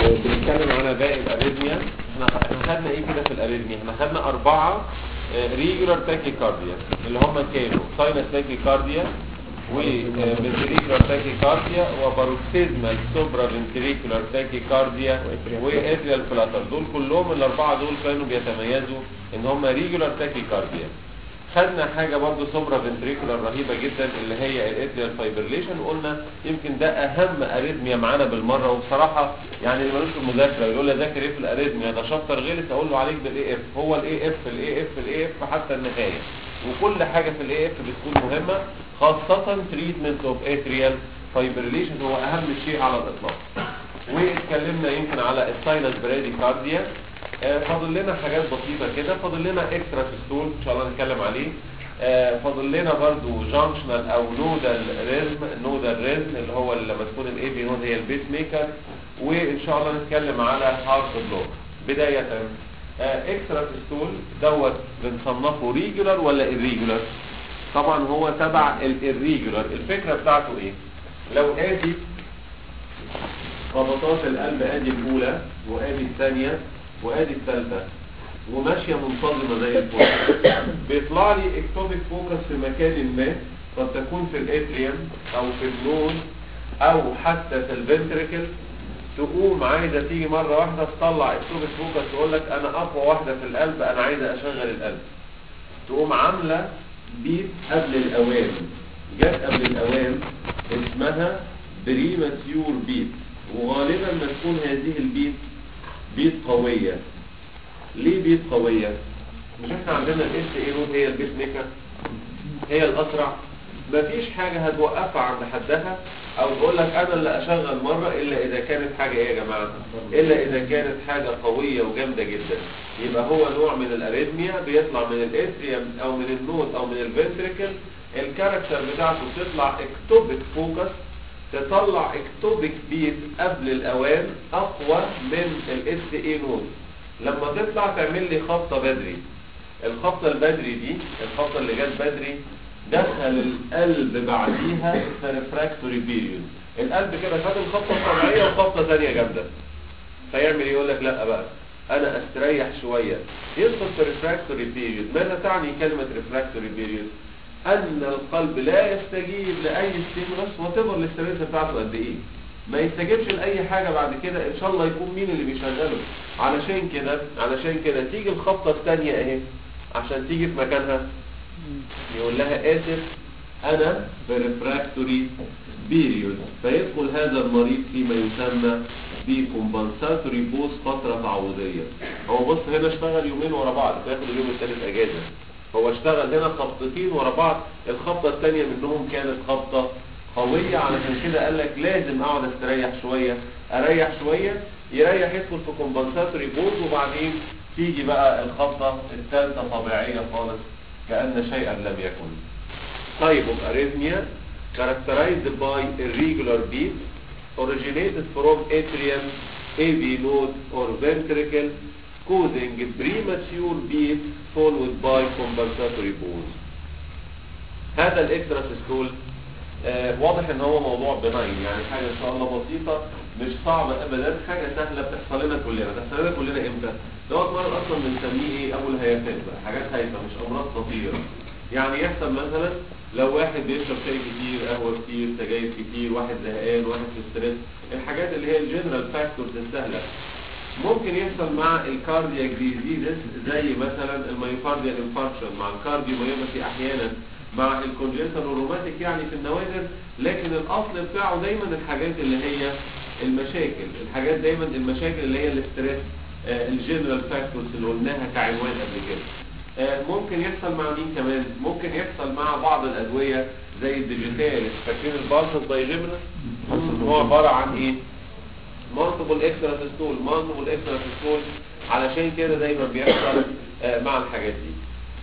بنتكلم على باقي الاريثميا احنا احنا خدنا ايه كده في الاريثميا احنا خدنا اربعه ريجولار تاكيكارديا اللي هم كانوا ساينس تاكيكارديا وفنتريكولار تاكيكارديا وباروكسيزمال سوبرا فنتريكولار تاكيكارديا واتريال فلاتر دول كلهم الاربعه دول كانوا بيتميزوا ان هم ريجولار تاكيكارديا خدنا حاجة برضو سوبرا فنتريكولار رهيبة جدا اللي هي الاتريال فايبرليشن وقلنا يمكن ده اهم اريثميا معانا بالمرة وبصراحة يعني اللي ملوش في المذاكرة يقول لي ذاكر ايه في الاريثميا ده شابتر غلس اقول له عليك بالاي اف هو الاي اف الاي اف الاي اف حتى النهاية وكل حاجة في الاي اف بتكون مهمة خاصة تريتمنت اوف اتريال فايبرليشن هو اهم شيء على الاطلاق واتكلمنا يمكن على الساينس برادي كارديا فاضل لنا حاجات بسيطة كده فاضل لنا اكسترا سيستول ان شاء الله نتكلم عليه فاضل لنا برضو جانكشنال او نودال ريزم نودال ريزم اللي هو لما تكون الاي بي نود هي البيس ميكر وان شاء الله نتكلم على هارت بلوك بداية اكسترا سيستول دوت بنصنفه ريجولار ولا irregular طبعا هو تبع الريجولار الفكرة بتاعته ايه لو ادي خبطات القلب ادي الاولى وادي الثانية وادي الثالثة وماشية منتظمة زي الفل بيطلع لي اكتوبيك فوكس في مكان ما قد تكون في الاتريوم او في النون او حتى في الفنتريكل تقوم عايزة تيجي مرة واحدة تطلع اكتوبيك فوكس تقول لك انا اقوى واحدة في القلب انا عايزة اشغل القلب تقوم عاملة بيت قبل الاوان جت قبل الاوان اسمها بريماتيور بيت وغالبا ما تكون هذه البيت بيت قوية ليه بيت قوية مش احنا عندنا الاس اي نود هي البيت ميكر هي الاسرع مفيش حاجة هتوقفها عند حدها او تقول لك انا اللي اشغل مرة الا اذا كانت حاجة ايه يا جماعة الا اذا كانت حاجة قوية وجامدة جدا يبقى هو نوع من الاريثميا بيطلع من الاتريوم او من النود او من الفنتريكل الكاركتر بتاعته تطلع اكتوبيك فوكس تطلع اكتوبيك بيت قبل الاوان اقوى من الاس اي نود لما تطلع تعمل لي خبطه بدري الخبطه البدري دي الخبطه اللي جت بدري دخل القلب بعديها في ريفراكتوري بيريود القلب كده خد الخبطه الطبيعيه وخبطه ثانيه جامده فيعمل يقول لك لا بقى انا استريح شويه يدخل في ريفراكتوري بيريود ماذا تعني كلمه ريفراكتوري بيريود ان القلب لا يستجيب لاي ستيمولس وتبر الاستريس بتاعته قد ايه ما يستجيبش لاي حاجة بعد كده ان شاء الله يكون مين اللي بيشغله علشان كده علشان كده تيجي الخبطة الثانية اهي عشان تيجي في مكانها يقول لها اسف انا بريفراكتوري بيريود فيدخل هذا المريض فيما يسمى بكمبنساتوري بوز فترة تعويضية هو بص هنا اشتغل يومين ورا بعض فياخد اليوم الثالث اجازة هو اشتغل هنا خبطتين ورا بعض الخبطة الثانية منهم كانت خبطة قوية علشان كده قال لك لازم اقعد استريح شوية اريح شوية يريح يدخل في كومبنساتوري بوز وبعدين تيجي بقى الخبطة الثالثة طبيعية خالص كأن شيئا لم يكن طيب of arrhythmia characterized by irregular beat originated from atrium AV node or ventricle causing premature beat followed by compensatory pause هذا الاكسترا سيستول آه واضح ان هو موضوع بناين يعني حاجة ان شاء الله بسيطة مش صعبة ابدا حاجة سهلة بتحصل لنا كلنا بتحصل لنا كلنا امتى دوت مرض اصلا بنسميه ايه ابو الهيافات بقى حاجات هايفة مش امراض خطيرة يعني يحصل مثلا لو واحد بيشرب شاي كتير قهوة كتير سجاير كتير واحد زهقان واحد في ستريس الحاجات اللي هي الجنرال فاكتورز السهلة ممكن يحصل مع الكاردياك ديزيزز زي مثلا الميوكارديال انفاركشن مع الكارديوميوباثي احيانا مع الكونجنتال والروماتيك يعني في النوادر لكن الاصل بتاعه دايما الحاجات اللي هي المشاكل الحاجات دايما المشاكل اللي هي الاستريس آه الجنرال فاكتورز اللي قلناها كعنوان قبل كده آه ممكن يحصل مع مين كمان ممكن يحصل مع بعض الادويه زي الديجيتال فاكرين البارسل بايجيبنا هو عباره عن ايه مالتيبل اكسترا سيستول مالتيبل اكسترا سيستول علشان كده دايما بيحصل آه مع الحاجات دي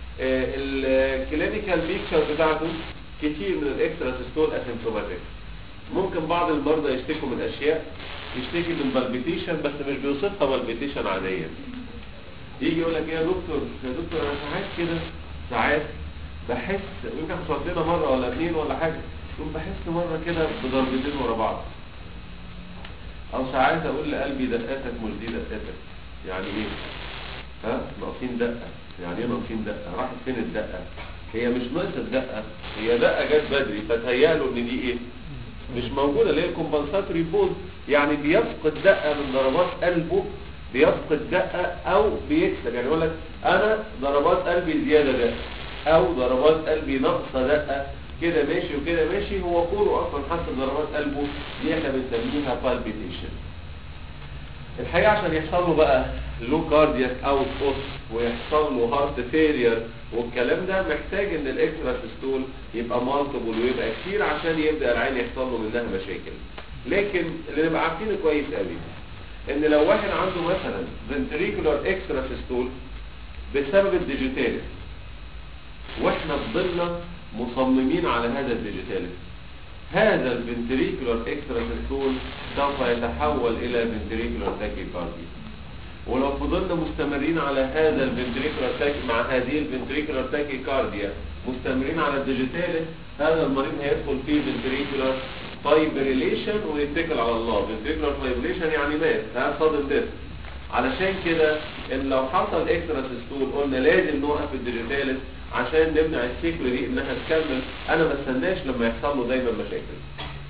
الكلينيكال بيكتشر بتاعته كتير من الاكسترا سيستول اسيمتوماتيك ممكن بعض المرضى يشتكوا من اشياء يشتكي من بالبيتيشن بس مش بيوصفها بالبيتيشن عاديه يجي يقول لك يا دكتور يا دكتور انا ساعات كده ساعات بحس يمكن حصلت لنا مره ولا اثنين ولا حاجه يقوم بحس مره كده بضربتين ورا بعض او ساعات اقول لقلبي دقاتك مش دي دقاتك يعني ايه ها ناقصين دقه يعني ايه ناقصين دقه راحت فين الدقه هي مش ناقصه دقه هي دقه جت بدري فتهيأ له ان دي ايه مش موجوده اللي هي الكومبنساتوري بوز يعني بيفقد دقه من ضربات قلبه بيفقد دقه او بيكسب يعني يقول لك انا ضربات قلبي زياده دقه او ضربات قلبي ناقصه دقه كده ماشي وكده ماشي هو كله اصلا حسب ضربات قلبه دي احنا بنسميها بالبيتيشن الحقيقه عشان يحصل له بقى لو كاردياك اوت اوس ويحصل له هارت فيلير والكلام ده محتاج ان الاكسترا سيستول يبقى مالتيبل ويبقى كتير عشان يبدا العين يحصل له منها مشاكل لكن اللي نبقى عارفينه كويس قوي ان لو واحد عنده مثلا ventricular extra systole بسبب الديجيتاليس واحنا فضلنا مصممين على هذا الديجيتاليس هذا الفنتريكولار اكسترا سيستول سوف يتحول الى فنتريكولار تاكيكارديا ولو فضلنا مستمرين على هذا الفنتريكولار تاكي مع هذه الفنتريكولار تاكيكارديا مستمرين على الديجيتاليس هذا المريض هيدخل في فنتريكولار فايبريليشن ويتكل على الله فنتريكولار فايبريليشن يعني مات ها صادم ديث علشان كده ان لو حصل اكسترا سيستول قلنا لازم نوقف الديجيتاليس عشان نمنع السيكل دي انها تكمل انا ما استناش لما يحصل له دايما مشاكل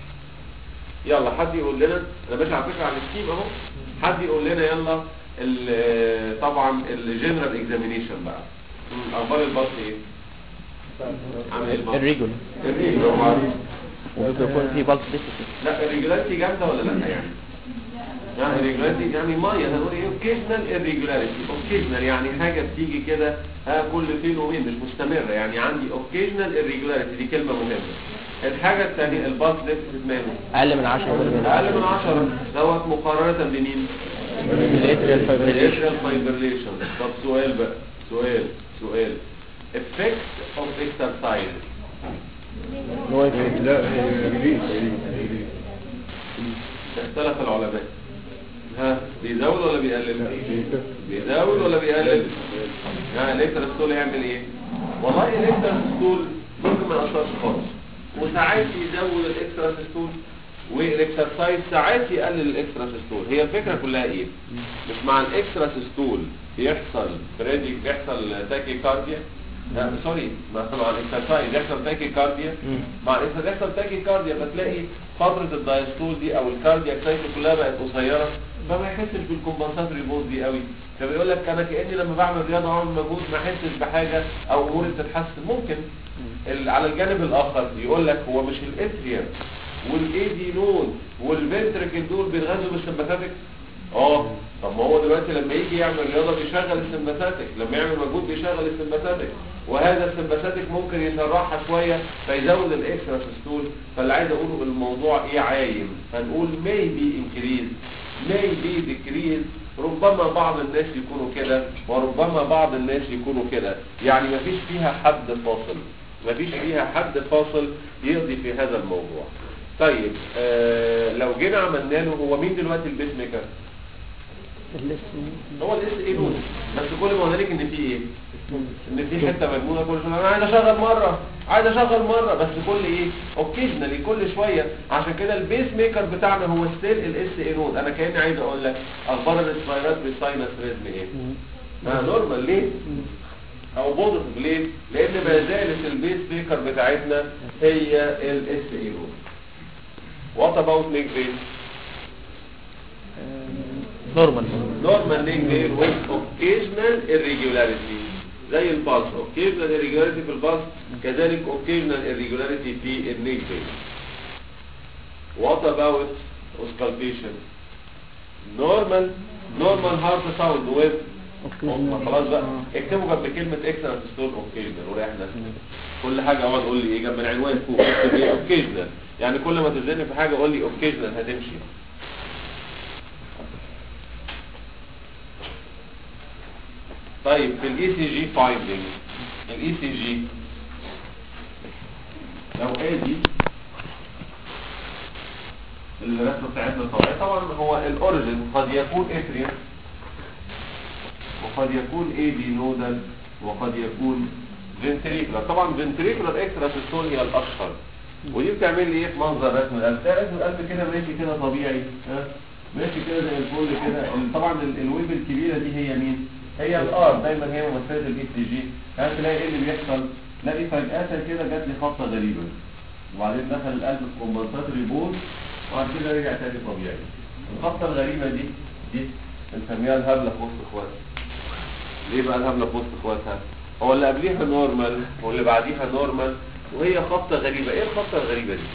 يلا حد يقول لنا انا ماشي على فكره على السكيم اهو حد يقول لنا يلا ال- طبعا الجنرال اكزامينيشن بقى مم، اخبار البطن ايه عامل ايه البطن الريجول الريجول هو عارف. وبيكون في بالس ديفيسيت لا الريجولاريتي جامده ولا لا يعني يعني الريجولاريتي يعني ميه هنقول ايه اوكيجنال الريجولاريتي اوكيجنال يعني حاجه بتيجي كده ها كل فين وفين مش مستمره يعني عندي اوكيجنال الريجولاريتي دي كلمه مهمه الحاجه الثانيه الباص ديفيسيت ماله اقل من 10 اقل من 10 دوت مقارنه بمين الاتريال فايبريليشن الاتريال فايبريليشن طب سؤال بقى سؤال سؤال effects of exercise لا ريليس ريليس اختلف العلماء ها بيزود ولا بيقلل بيزود ولا بيقلل يعني الالكترستول يعمل ايه والله الالكترستول ممكن ما يأثرش خالص وساعات يزود الاكستراسيستول والاكسرسايز ساعات يقلل الاكستراسيستول هي الفكره كلها ايه مش مع الاكستراسيستول بيحصل بريدي بيحصل تاكي كارديا لا سوري مع مع الاكسرسايز يحصل تاكي كارديا مم. مع الاكسرسايز يحصل تاكي كارديا فتلاقي فتره الدايستول دي او الكاردياك سايكل كلها بقت قصيره فما يحسش بالكومبنساتوري بوز دي قوي فبيقول لك انا كاني لما بعمل رياضه واعمل مجهود ما احسش بحاجه او اموري بتتحسن ممكن ال- على الجانب الاخر يقول لك هو مش الاتريوم والاي دي نود والفنتركل دول بيتغذوا بالسمباثيك اه طب ما هو دلوقتي لما يجي يعمل رياضه بيشغل السمباثيك لما يعمل مجهود بيشغل السمباثيك وهذا السمباثيك ممكن يسرعها شويه فيزود الاكسترا سيستول فاللي عايز اقوله الموضوع ايه عايم هنقول maybe increase maybe decrease ربما بعض الناس يكونوا كده وربما بعض الناس يكونوا كده يعني مفيش فيها حد فاصل مفيش فيها حد فاصل يقضي في هذا الموضوع طيب آه لو جينا عملنا له هو مين دلوقتي البيس ميكر هو الاس اي نود بس كل ما هنالك ان في ايه ان في حته مجنونه كل شويه انا عايز اشغل مره عايز اشغل مره بس كل ايه اوكيجنالي كل شويه عشان كده البيس ميكر بتاعنا هو ستيل الاس اي نود انا كاني عايز اقول لك اخبار الاسبيرات بالساينس ريزم ايه ما نورمال ليه او بوزيتيف ليه لان ما زالت البيس ميكر بتاعتنا هي الاس اي نود وات اباوت نيك بيس نورمال normal neck vein with occasional irregularity زي البلس occasional irregularity في البلس كذلك occasional irregularity في النيك vein what about auscultation normal normal heart sound with هم خلاص بقى اكتبوا جنب كلمة اكسترا ستول اوكيجنال وريحنا كل حاجة اقعد قول لي ايه جنب العنوان فوق اكتب ايه اوكيجنال يعني كل ما تزني في حاجة قول لي اوكيجنال هتمشي طيب في الاي سي جي فايندنج الاي سي جي لو ادي الرسمه بتاعتنا طبيعي طبعا هو الاوريجن قد يكون اتريوم وقد يكون اي بي نودال وقد يكون فنتريكولار طبعا فنتريكولار اكسترا سيستول هي الاشهر ودي بتعمل لي ايه في منظر رسم القلب تلاقي رسم القلب كده ماشي كده طبيعي ها ماشي كده زي الفل كده ال- طبعا ال- الويف الكبيره دي هي مين هي الار دايما هي ممثله الاي سي جي هتلاقي ايه اللي بيحصل تلاقي فجاه كده جات لي خبطه غريبه وبعدين دخل القلب في كومبنساتوري بول وبعد كده رجع تاني طبيعي الخبطه الغريبه دي دي بنسميها الهبله في وسط اخواتها ليه بقى الهبله في وسط اخواتها هو اللي قبليها نورمال واللي بعديها نورمال وهي خبطه غريبه ايه الخبطه الغريبه دي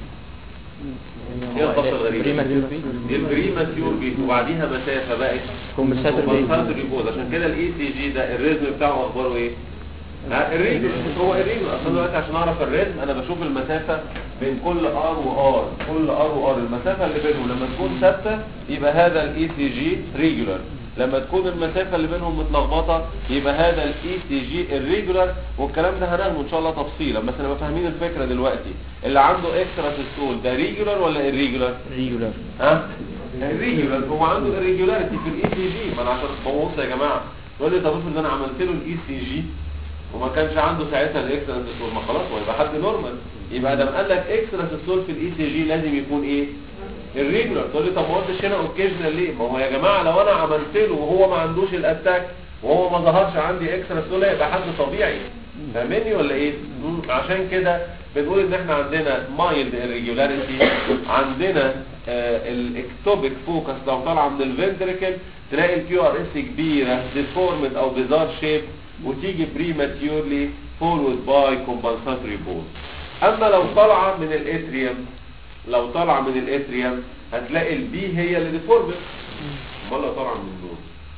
ايه الخبطه الغريبه دي البريماتيور بيت وبعديها مسافه بقت كومبنساتوري بيت. كومبنساتوري بوز عشان كده الاي سي جي ده الريزم بتاعه اخباره ايه ها الريزم هو الريزم اصلا دلوقتي عشان اعرف الريزم انا بشوف المسافه بين كل ار وار كل ار وار المسافه اللي بينهم لما تكون ثابته يبقى هذا الاي سي جي ريجولار لما تكون المسافه اللي بينهم متلخبطه يبقى هذا الاي سي جي الريجولار والكلام ده هناخده ان شاء الله تفصيلا بس نبقى فاهمين الفكره دلوقتي اللي عنده اكسترا سيستول ده ريجولار ولا irregular ريجولار ها الريجولار هو عنده الريجولاريتي في الاي سي جي ما انا عشان ببص يا جماعه يقول لي طب افرض انا عملت له الاي سي جي وما كانش عنده ساعتها الاكسترا سيستول ما خلاص هو يبقى حد نورمال يبقى ده قال لك اكسترا سيستول في الاي سي جي لازم يكون ايه الريجولار تقول لي طب ما قلتش هنا اوكيجنال ليه ما هو يا جماعه لو انا عملت له وهو ما عندوش الاتاك وهو ما ظهرش عندي اكسترا سيستول يبقى حد طبيعي فاهمني ولا ايه مم، عشان كده بنقول ان احنا عندنا مايلد irregularity عندنا الاكتوبيك فوكس لو طالعه من الفنتريكل تلاقي الكيو ار اس كبيره ديفورمد او بيزار شيب وتيجي بريماتيورلي فولود باي كومبنساتوري بول اما لو طالعه من الاتريوم لو طالعه من الاتريوم هتلاقي البي هي اللي ديفورمد امال لو طالعه من دول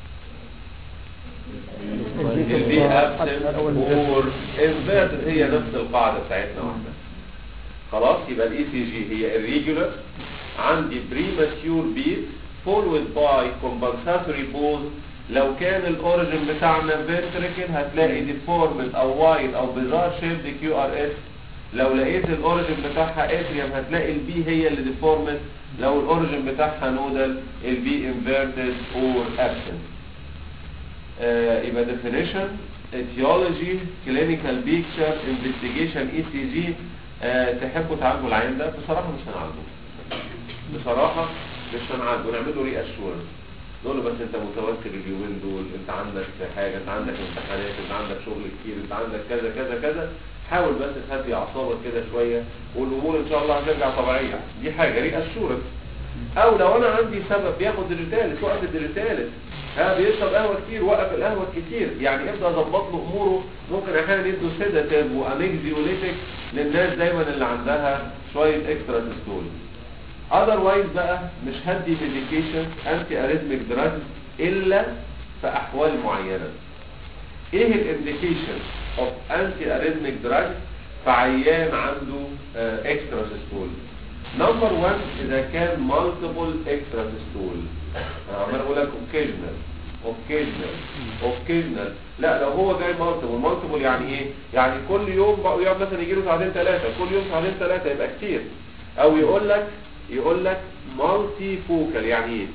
البي ابسنت اور انفيرتد هي نفس القاعده بتاعتنا واحده خلاص يبقى الاي سي جي هي الريجولار عندي بريماتيور بيت فولود باي كومبنساتوري بوز لو كان الاوريجن بتاعنا فينتريكل هتلاقي ديفورمد او وايد او بيزار شيبد كيو ار اس لو لقيت الاوريجن بتاعها اتريوم هتلاقي البي هي اللي ديفورمد لو الاوريجن بتاعها نودل البي انفيرتد اور ابسنت آه، يبقى definition etiology clinical picture investigation ECG آه، تحبوا تعالجوا العين ده بصراحة مش هنعالجه بصراحة مش هنعالجه نعمل له ري اشورنس نقول له بس انت متوتر اليومين دول انت عندك حاجة انت عندك امتحانات انت عندك شغل كتير انت عندك كذا كذا كذا حاول بس تهدي اعصابك كده شوية والامور ان شاء الله هترجع طبيعية دي حاجة ري اشورنس او لو انا عندي سبب بياخد الريتالس وقف الريتالس ها بيشرب قهوه كتير وقف القهوه كتير يعني ابدا اظبط له اموره ممكن احيانا يدوا سيداتيف وانكزيوليتك للناس دايما اللي عندها شويه اكسترا سيستول اذروايز بقى مش هدي ميديكيشن انتي اريثميك دراج الا في احوال معينه ايه الانديكيشن اوف انتي اريثميك دراج في عيان عنده اكسترا سيستول نمبر 1 اذا كان مالتيبل اكسترا سيستول انا عمال اقول لك اوكيجنال اوكيجنال اوكيجنال لا لو هو جاي مالتيبل مالتيبل يعني ايه يعني كل يوم بقى يقعد مثلا يجي له ساعتين ثلاثه كل يوم ساعتين ثلاثه يبقى كتير او يقول لك يقول لك مالتي فوكال يعني ايه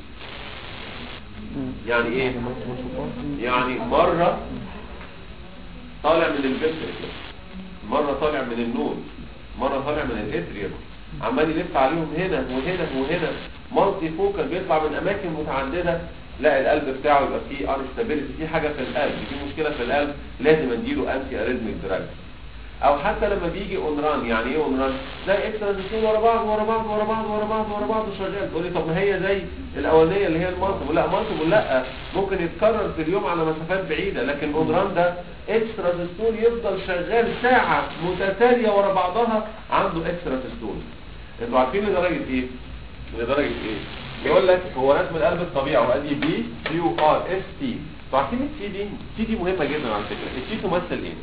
يعني ايه يعني مره طالع من الفنتريكل مره طالع من النود مره طالع من الاتريوم عمال يلف عليهم هنا وهنا وهنا مالتي فوكال بيطلع من اماكن متعدده لا القلب بتاعه يبقى فيه انستابيليتي في حاجه في القلب في مشكله في القلب لازم اديله انتي اريثميك دراج او حتى لما بيجي اونران يعني ايه اونران زي اكسترا سيستول ورا بعض ورا بعض ورا بعض ورا بعض ورا بعض وشغال تقول لي طب ما هي زي الاولانيه اللي هي المالتيبل لا مالتيبل لا ممكن يتكرر في اليوم على مسافات بعيده لكن الاونران ده اكسترا سيستول يفضل شغال ساعه متتاليه ورا بعضها عنده اكسترا سيستول انتوا عارفين لدرجه ايه لدرجه ايه يقول لك هو رسم القلب الطبيعي وادي بي يو ار اس تي انتوا عارفين التي دي التي دي مهمه جدا على فكره التي تمثل ايه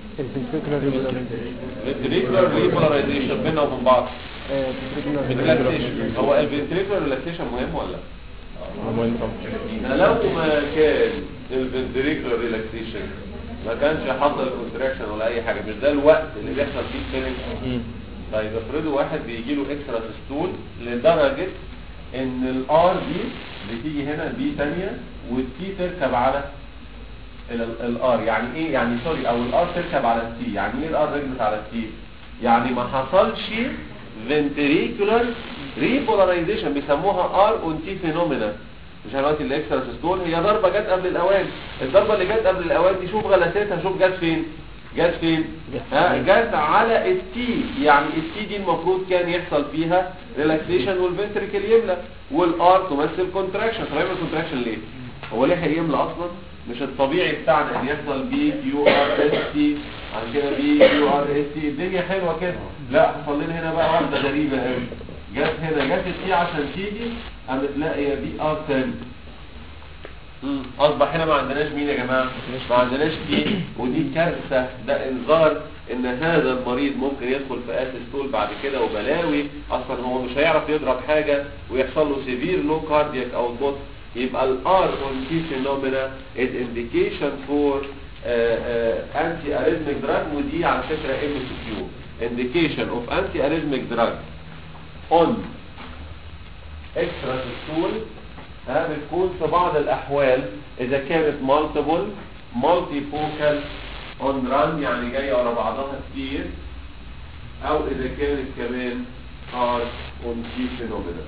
الفنتريكولار ريبولاريزيشن بيننا وبين بعض ريلاكسيشن هو الفنتريكولار ريلاكسيشن مهم ولا مهم طبعا انا لو ما كان الفنتريكولار ريلاكسيشن ما كانش حصل كونتراكشن ولا اي حاجه مش ده الوقت اللي بيحصل فيه الفيلنج طيب افرضوا واحد بيجي له اكسترا سيستول لدرجه ان الار دي بتيجي هنا بي ثانيه والتي تركب على الار يعني ايه يعني سوري او الار تركب على التي يعني ايه الار ركبت على التي يعني ما حصلش ventricular repolarization بيسموها ار اون تي فينومينا مش دلوقتي الاكسترا سيستول هي ضربه جت قبل الاوان الضربه اللي جت قبل الاوان دي شوف غلستها شوف جت فين جت فين ها جت على التي يعني التي دي المفروض كان يحصل فيها ريلاكسيشن والفنتريكل يملى والار تمثل كونتراكشن طب يعمل كونتراكشن ليه هو ليه هيملى اصلا مش الطبيعي بتاعنا ان يحصل بي كيو ار اس تي عن كده بي كيو ار اس تي الدنيا حلوه كده لا حصل لنا هنا بقى واحده غريبه قوي جت هنا جت التي عشان تيجي قامت لاقيه بي ار تاني مم. اصبح هنا ما عندناش مين يا جماعه ما عندناش دي ودي كارثه ده انذار ان هذا المريض ممكن يدخل في اسيستول بعد كده وبلاوي اصلا هو مش هيعرف يضرب حاجه ويحصل له سيفير لو كاردياك او بوت يبقى الار اون تي فينومينا از انديكيشن فور انتي اريزميك دراج ودي على فكره ام سي كيو indication of anti-arrhythmic drug on extra systole ها بتكون في بعض الأحوال إذا كانت multiple multifocal on run يعني جاية ورا بعضها كتير أو إذا كانت كمان are on T phenomena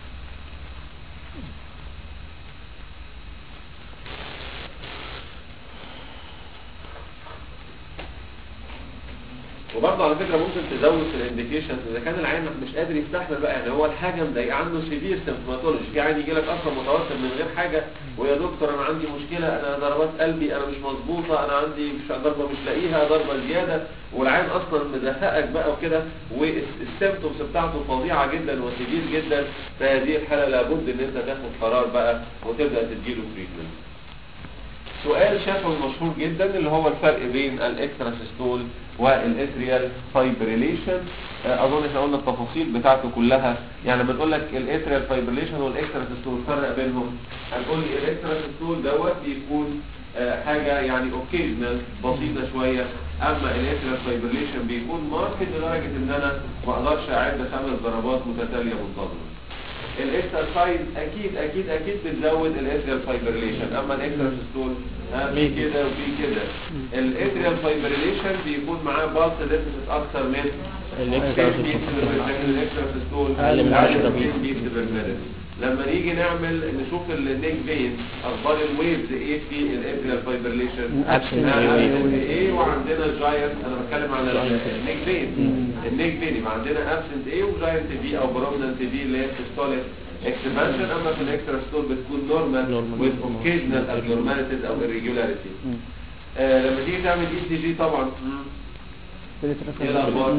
وبرضه على فكرة ممكن تزود في الانديكيشن اذا كان العين مش قادر يستحمل بقى يعني هو الحاجة مضايقه عنده سيفير سيمبتوماتولوجي في عين يجي لك اصلا متوتر من غير حاجة ويا دكتور انا عندي مشكلة انا ضربات قلبي انا مش مظبوطة انا عندي مش ضربة مش لاقيها ضربة زيادة والعين اصلا مزهقك بقى وكده والسيمبتومز بتاعته فظيعة جدا وسيفير جدا في هذه الحالة لابد ان انت تاخد قرار بقى وتبدأ تديله تريتمنت سؤال شافه مشهور جدا اللي هو الفرق بين الاكستراسيستول والاتريال فايبريليشن اظن احنا قلنا التفاصيل بتاعته كلها يعني لما نقول لك الاتريال فايبريليشن والاكستراسيستول فرق بينهم هنقول لي الاكستراسيستول دوت بيكون آه، حاجة يعني اوكيجنال بسيطة شوية اما الاتريال فايبريليشن بيكون ماركت لدرجة ان انا ما اقدرش اعد خمس ضربات متتالية منتظمة الاكسرسايز اكيد اكيد اكيد بتزود الاتريال فايبريليشن اما الاكستراسيستول في كده وفي كده الاتريال فايبريليشن بيكون معاه بالس ديفيسيت اكتر من الاكستراسيستول أقل من 10 لما نيجي نعمل نشوف النيك فين اخبار الويفز ايه في الاتريال فايبريليشن Absent A. ايه وعندنا جاينت انا بتكلم عن النيك فين النيك فين يبقى عندنا ابسنت ايه وجاينت بي او برومننت بي اللي هي سيستوليك اكسبانشن اما في الاكسترا ستول بتكون نورمال Normal. with occasional abnormalities او irregularities آه لما تيجي تعمل اي سي جي طبعا مم. ايه الاخبار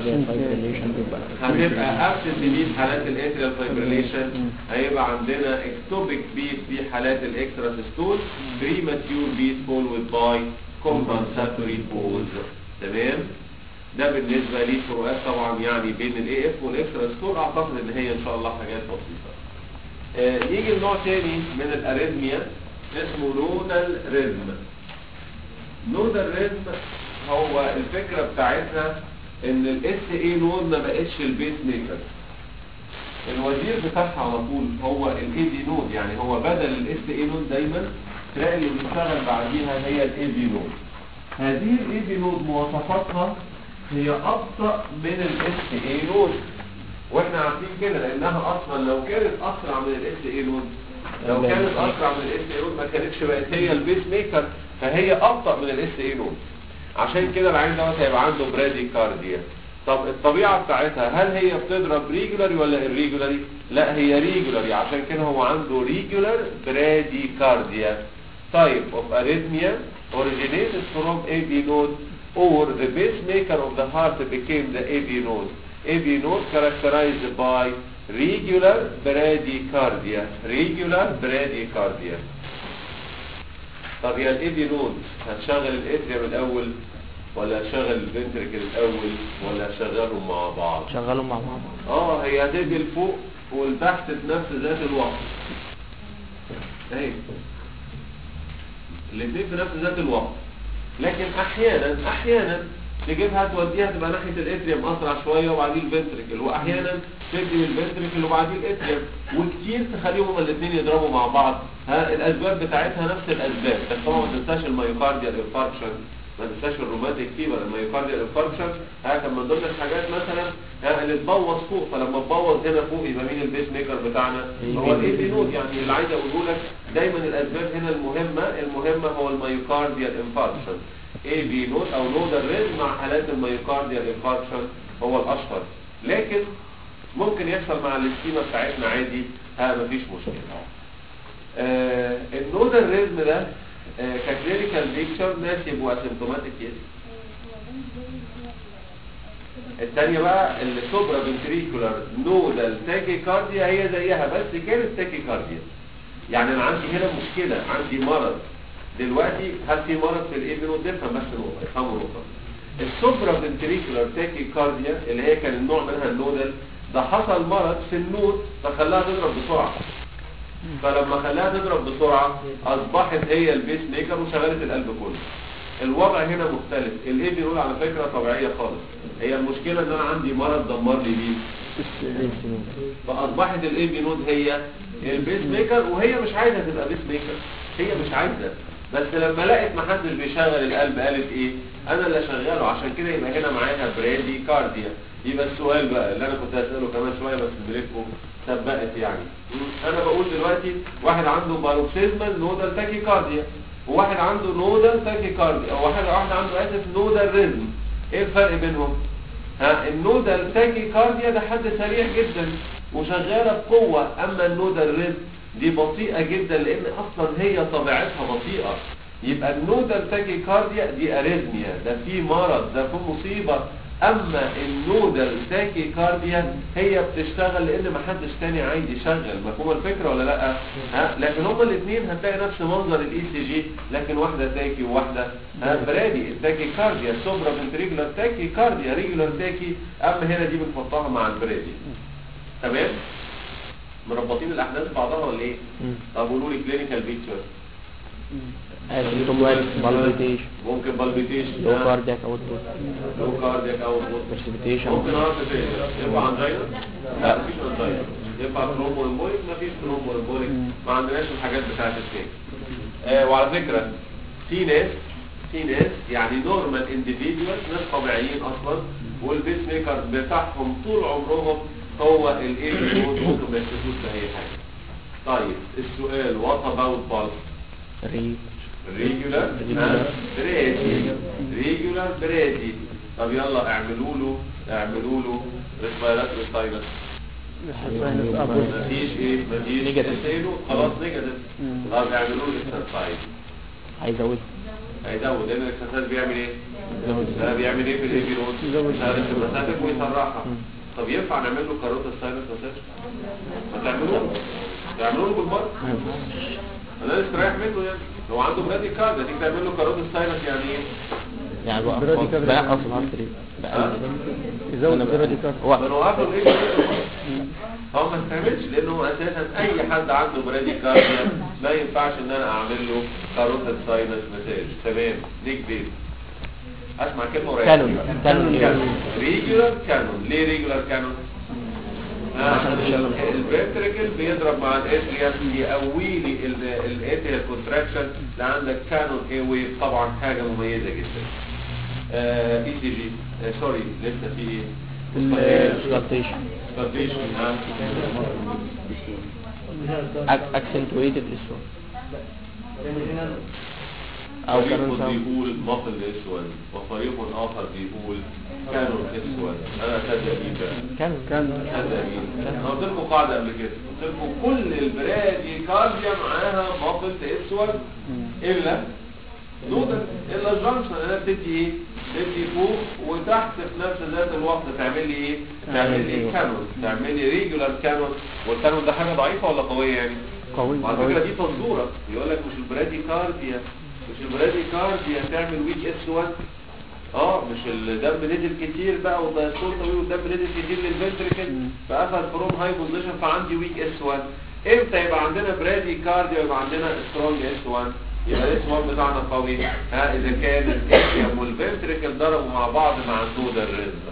هتبقى ابسنت بي في حالات الاتريال فايبريليشن هيبقى عندنا اكتوبيك بيت في حالات الاكسترا سيستول بريماتيور بيت فولود باي كومبنساتوري بوز تمام ده بالنسبه لي فروقات طبعا يعني بين الاي اف والاكسترا سيستول اعتقد ان هي ان شاء الله حاجات بسيطه آه يجي النوع تاني من الاريثميا اسمه نودال ريزم نودال ريزم هو الفكرة بتاعتها ان الاس اي نود ما بقتش البيس ميكر الوزير بتاعها على طول هو الاي دي نود يعني هو بدل الاس اي نود دايما تلاقي اللي بيشتغل بعديها هي الاي دي نود هذه الاي دي نود مواصفاتها هي ابطأ من الاس اي نود واحنا عارفين كده لانها اصلا لو كانت اسرع من الاس اي نود لو كانت اسرع من الاس اي نود ما كانتش بقت هي البيس ميكر فهي ابطأ من الاس اي نود عشان كده العين دوت هيبقى عنده برادي كارديا طب الطبيعة بتاعتها هل هي بتضرب ريجولاري ولا irregularly لا هي ريجولاري عشان كده هو عنده ريجولار برادي كارديا type of arrhythmia originated from AV node or the pacemaker of the heart became the AV node AV node characterized by regular bradycardia regular bradycardia طب يا الايدي نود هتشغل الاتريم الاول ولا هتشغل الفنتركل الاول ولا هتشغلهم مع بعض شغلوا مع بعض اه هي هتدي الفوق والتحت في نفس ذات الوقت اهي الاثنين في نفس ذات الوقت لكن احيانا احيانا تجيبها توديها تبقى ناحية الاتريم اسرع شوية وبعدين الفنتركل واحيانا تدي من الفنتركل وبعدين الاتريم وكتير تخليهم هما الاثنين يضربوا مع بعض ها الاسباب بتاعتها نفس الاسباب بس طبعا ما تنساش الميوكارديال انفاركشن ما تنساش الروماتيك فيبر الميوكارديال انفاركشن ها كان من ضمن الحاجات مثلا ها اللي تبوظ فوق فلما تبوظ هنا فوق يبقى مين البيس ميكر بتاعنا هو الاي بي نود يعني اللي عايز اقوله لك دايما الاسباب هنا المهمه المهمه هو الميوكارديال انفاركشن اي بي نود او نودال ريز مع حالات الميوكارديال انفاركشن هو الاشهر لكن ممكن يحصل مع السكيما بتاعتنا عادي ها مفيش مشكله آه النودال ريزم ده آه ككلينيكال بيكتشر ناس يبقوا اسيمتوماتيك يس الثانيه بقى السوبرا فنتريكولار نودال تاكيكارديا هي زيها بس كانت تاكيكارديا يعني انا عندي هنا مشكله عندي مرض دلوقتي هل في مرض في الايه بنود نفهم بس نقطه افهموا نقطه السوبرا فنتريكولار تاكيكارديا اللي هي كان النوع منها النودال ده حصل مرض في النود فخلاها تضرب بسرعه فلما خلاها تضرب بسرعه اصبحت هي البيس ميكر وشغلت القلب كله الوضع هنا مختلف الايه بيقول على فكره طبيعيه خالص هي المشكله ان انا عندي مرض دمر لي بيه فاصبحت الاي بي نود هي البيس ميكر وهي مش عايزه تبقى بيس ميكر هي مش عايزه بس لما لقت محدش بيشغل القلب قالت ايه انا اللي اشغله عشان كده يبقى هنا معاها برادي كارديا يبقى السؤال بقى اللي انا كنت هساله كمان شويه بس بريكو سبقت يعني انا بقول دلوقتي واحد عنده باروكسيزمال نودال تاكي كارديا وواحد عنده نودال تاكي كارديا او واحد واحد عنده اسف نودال ريزم ايه الفرق بينهم ها النودال تاكي كارديا ده حد سريع جدا وشغاله بقوه اما النودال ريزم دي بطيئه جدا لان اصلا هي طبيعتها بطيئه يبقى النودال تاكي كارديا دي اريزميا ده في مرض ده في مصيبه اما النودال تاكي كارديا هي بتشتغل لان ما حدش تاني عايز يشغل مفهوم الفكره ولا لا ها لكن هما الاثنين هتلاقي نفس منظر الاي سي جي لكن واحده تاكي وواحده ها برادي التاكي كارديا سوبرا فنتريجولار تاكي كارديا ريجولار تاكي اما هنا دي بنحطها مع البرادي تمام مربطين الاحداث بعضها ولا ايه طب قولوا لي كلينيكال بيكتشر اسيمتوماتيك بالبيتيشن ممكن بالبيتيشن لو كاردياك اوتبوت لو كاردياك او برسبيتيشن ممكن هارت فيلير يبقى انجينا لا مفيش انجينا يبقى ترومبو امبوليك مفيش ترومبو امبوليك ما عندناش الحاجات بتاعت السيك آه وعلى فكره في ناس في ناس يعني نورمال انديفيدوال ناس طبيعيين اصلا والبيس ميكر بتاعهم طول عمرهم هو الايه ممكن ما يكتبوش باي حاجه طيب السؤال وات اباوت بالس ري ريجولار بريدي ريجولار بريدي طب يلا اعملوا له اعملوا له ريسبيراتوري سايلنس مفيش ايه مفيش Negative. اسيله خلاص نيجاتيف مم. طب اعملوا له اكسرسايز هيزود هيزود لان الاكسرسايز بيعمل ايه زود ده بيعمل ايه في الايبيروس يزود. يشغل السماساتك ويسرعها مم. طب ينفع نعمل له كاروت السايلنس مساج ما تعملوه تعملوه له بالمره انا لسه رايح منه يعني لو عنده برادي كارد هتيجي تعمل له كاروت السايلنس يعني ايه يعني بقى برادي كارد. بقى اصل هارت ريت ها؟ يزود برادي كارد. هو بنوقفه ليه هو ما استعملش لانه اساسا اي حد عنده برادي كارديا ما ينفعش ان انا اعمل له كاروتيد ساينس مساج تمام ليك بيت اسمع كلمه قريبه كانون. كانون. ريجولار كانون ليه ريجولار كانون عشان بيشغل. الفنتريكل بيضرب مع الاتريوم يقوي لي الاتريال كونتراكشن اللي عندك كانون اي ويف طبعا حاجه مميزه جدا اي سي جي سوري لسه في السلطيشن سبستيشن ها اكسنتويتد اسود او فريق كانون ساوند بيقول مصل اسود وفريق اخر بيقول كانون اسود انا صدقين بقى كانون كان صدقين انا قلت لكم قاعده قبل كده قلت لكم كل البرادي كارديا معاها مصل اسود الا نودل الا الجنكشن انا بتدي ايه بتدي فوق وتحت في نفس ذات الوقت تعمل لي ايه تعمل لي كانون تعمل لي ريجولار كانون والكانون ده حاجه ضعيفه ولا قويه يعني قوي وعلى فكره دي تصدوره يقول لك مش البرادي كارديا مش البرادي كارديا تعمل ويك اس 1 اه مش الدم نزل كتير بقى والدايستول طويل والدم نزل كتير للفنتريكل فقفل فروم هاي بوزيشن فعندي ويك اس 1 امتى يبقى عندنا برادي كارديا ويبقى عندنا سترونج اس 1 يبقى الاس 1 بتاعنا قوي ها اذا كان الاتريوم والفنتريكل ضربوا مع بعض مع النودر ريزم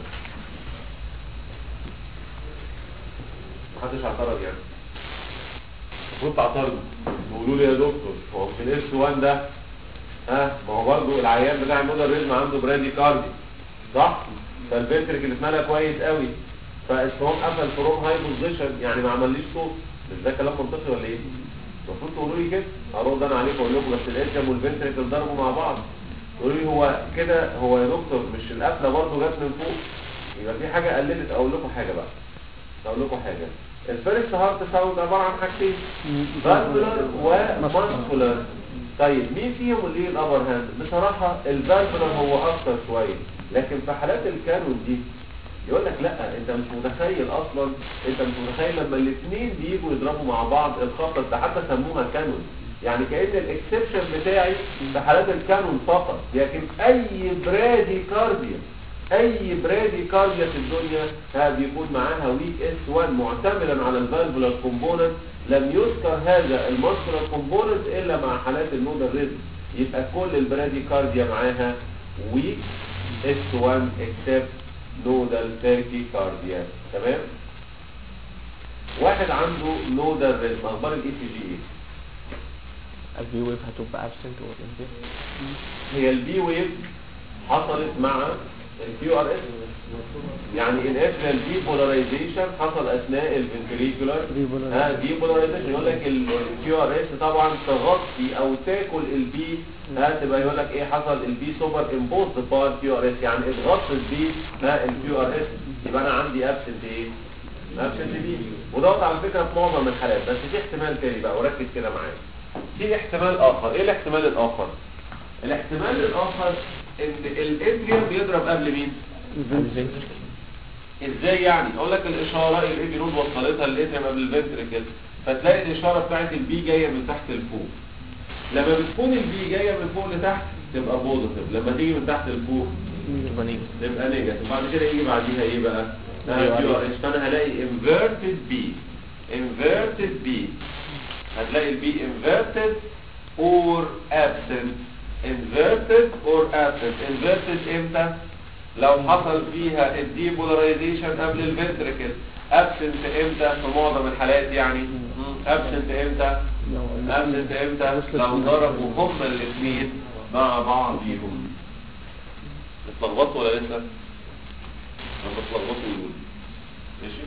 محدش اعترض يعني كنت اعترض بيقولوا لي يا دكتور هو في الاس 1 ده ها ما هو برضه العيان بتاع المودر ريزم عنده برادي كاردي صح فالفنتريكل اتملى كويس قوي فالصمام قفل فروم هاي بوزيشن يعني ما عمليش صوت مش ده كلام منطقي ولا ايه المفروض تقولوا لي كده ارد انا عليكم اقول لكم بس الاتريم والفنتريكل ضربوا مع بعض تقولوا لي هو كده هو يا دكتور مش القفله برضه جت من فوق يبقى في حاجه قللت اقول لكم حاجه بقى اقول لكم حاجه الفيرست هارت ساوند عباره عن حاجتين فالفولار وماسكولار طيب مين فيهم اللي الابر هاند بصراحه الفالفولار هو اكتر شويه لكن في حالات الكانون دي يقول لك لا انت مش متخيل اصلا انت مش متخيل لما الاثنين بيجوا يضربوا مع بعض الخطه ده حتى سموها كانون يعني كأن الاكسبشن بتاعي في حالات الكانون فقط لكن اي برادي كارديا اي برادي كارديا في الدنيا ها بيكون معاها ويك اس 1 معتمدا على الفالفولار كومبوننت لم يذكر هذا الماسكولار كومبوننت الا مع حالات النودال ريزم يبقى كل البرادي كارديا معاها ويك اس 1 اكسبت نودال تاكي كارديا تمام واحد عنده نودال ريزم اخبار الاي سي جي ايه الفي ويف هتبقى ابسنت اور هي البي ويف حصلت مع الكيو ار اس يعني الاتريال دي بولاريزيشن حصل اثناء الفنتريكولار Depolarization. ها دي بولاريزيشن يقول لك الكيو ار اس طبعا تغطي او تاكل البي ها تبقى يقول لك ايه حصل البي سوبر امبوست باور الكيو ار اس يعني اتغطت بي ها الكيو ار اس يبقى انا عندي ابسنت ايه ابسنت بي ودوت على فكره في معظم الحالات بس في احتمال تاني بقى وركز كده معايا في احتمال اخر ايه الاحتمال الاخر الاحتمال الاخر ان الاتريوم بيضرب قبل مين ازاي يعني اقول لك الاشاره الاي نود وصلتها للاتريوم قبل الفنتريكل فتلاقي الاشاره بتاعت البي جايه من تحت لفوق لما بتكون البي جايه من فوق لتحت تبقى بوزيتيف لما تيجي من تحت لفوق تبقى نيجاتيف بعد كده يجي بعديها ايه بقى فانا هلاقي inverted B inverted B هتلاقي البي inverted or absent inverted or absent inverted امتى لو حصل فيها الديبولاريزيشن قبل الفنتريكل absent امتى في معظم الحالات يعني absent امتى absent امتى لو ضربوا هما الاثنين مع بعضهم اتلخبطوا ولا لسه لما اتلخبطوا يقولوا ماشي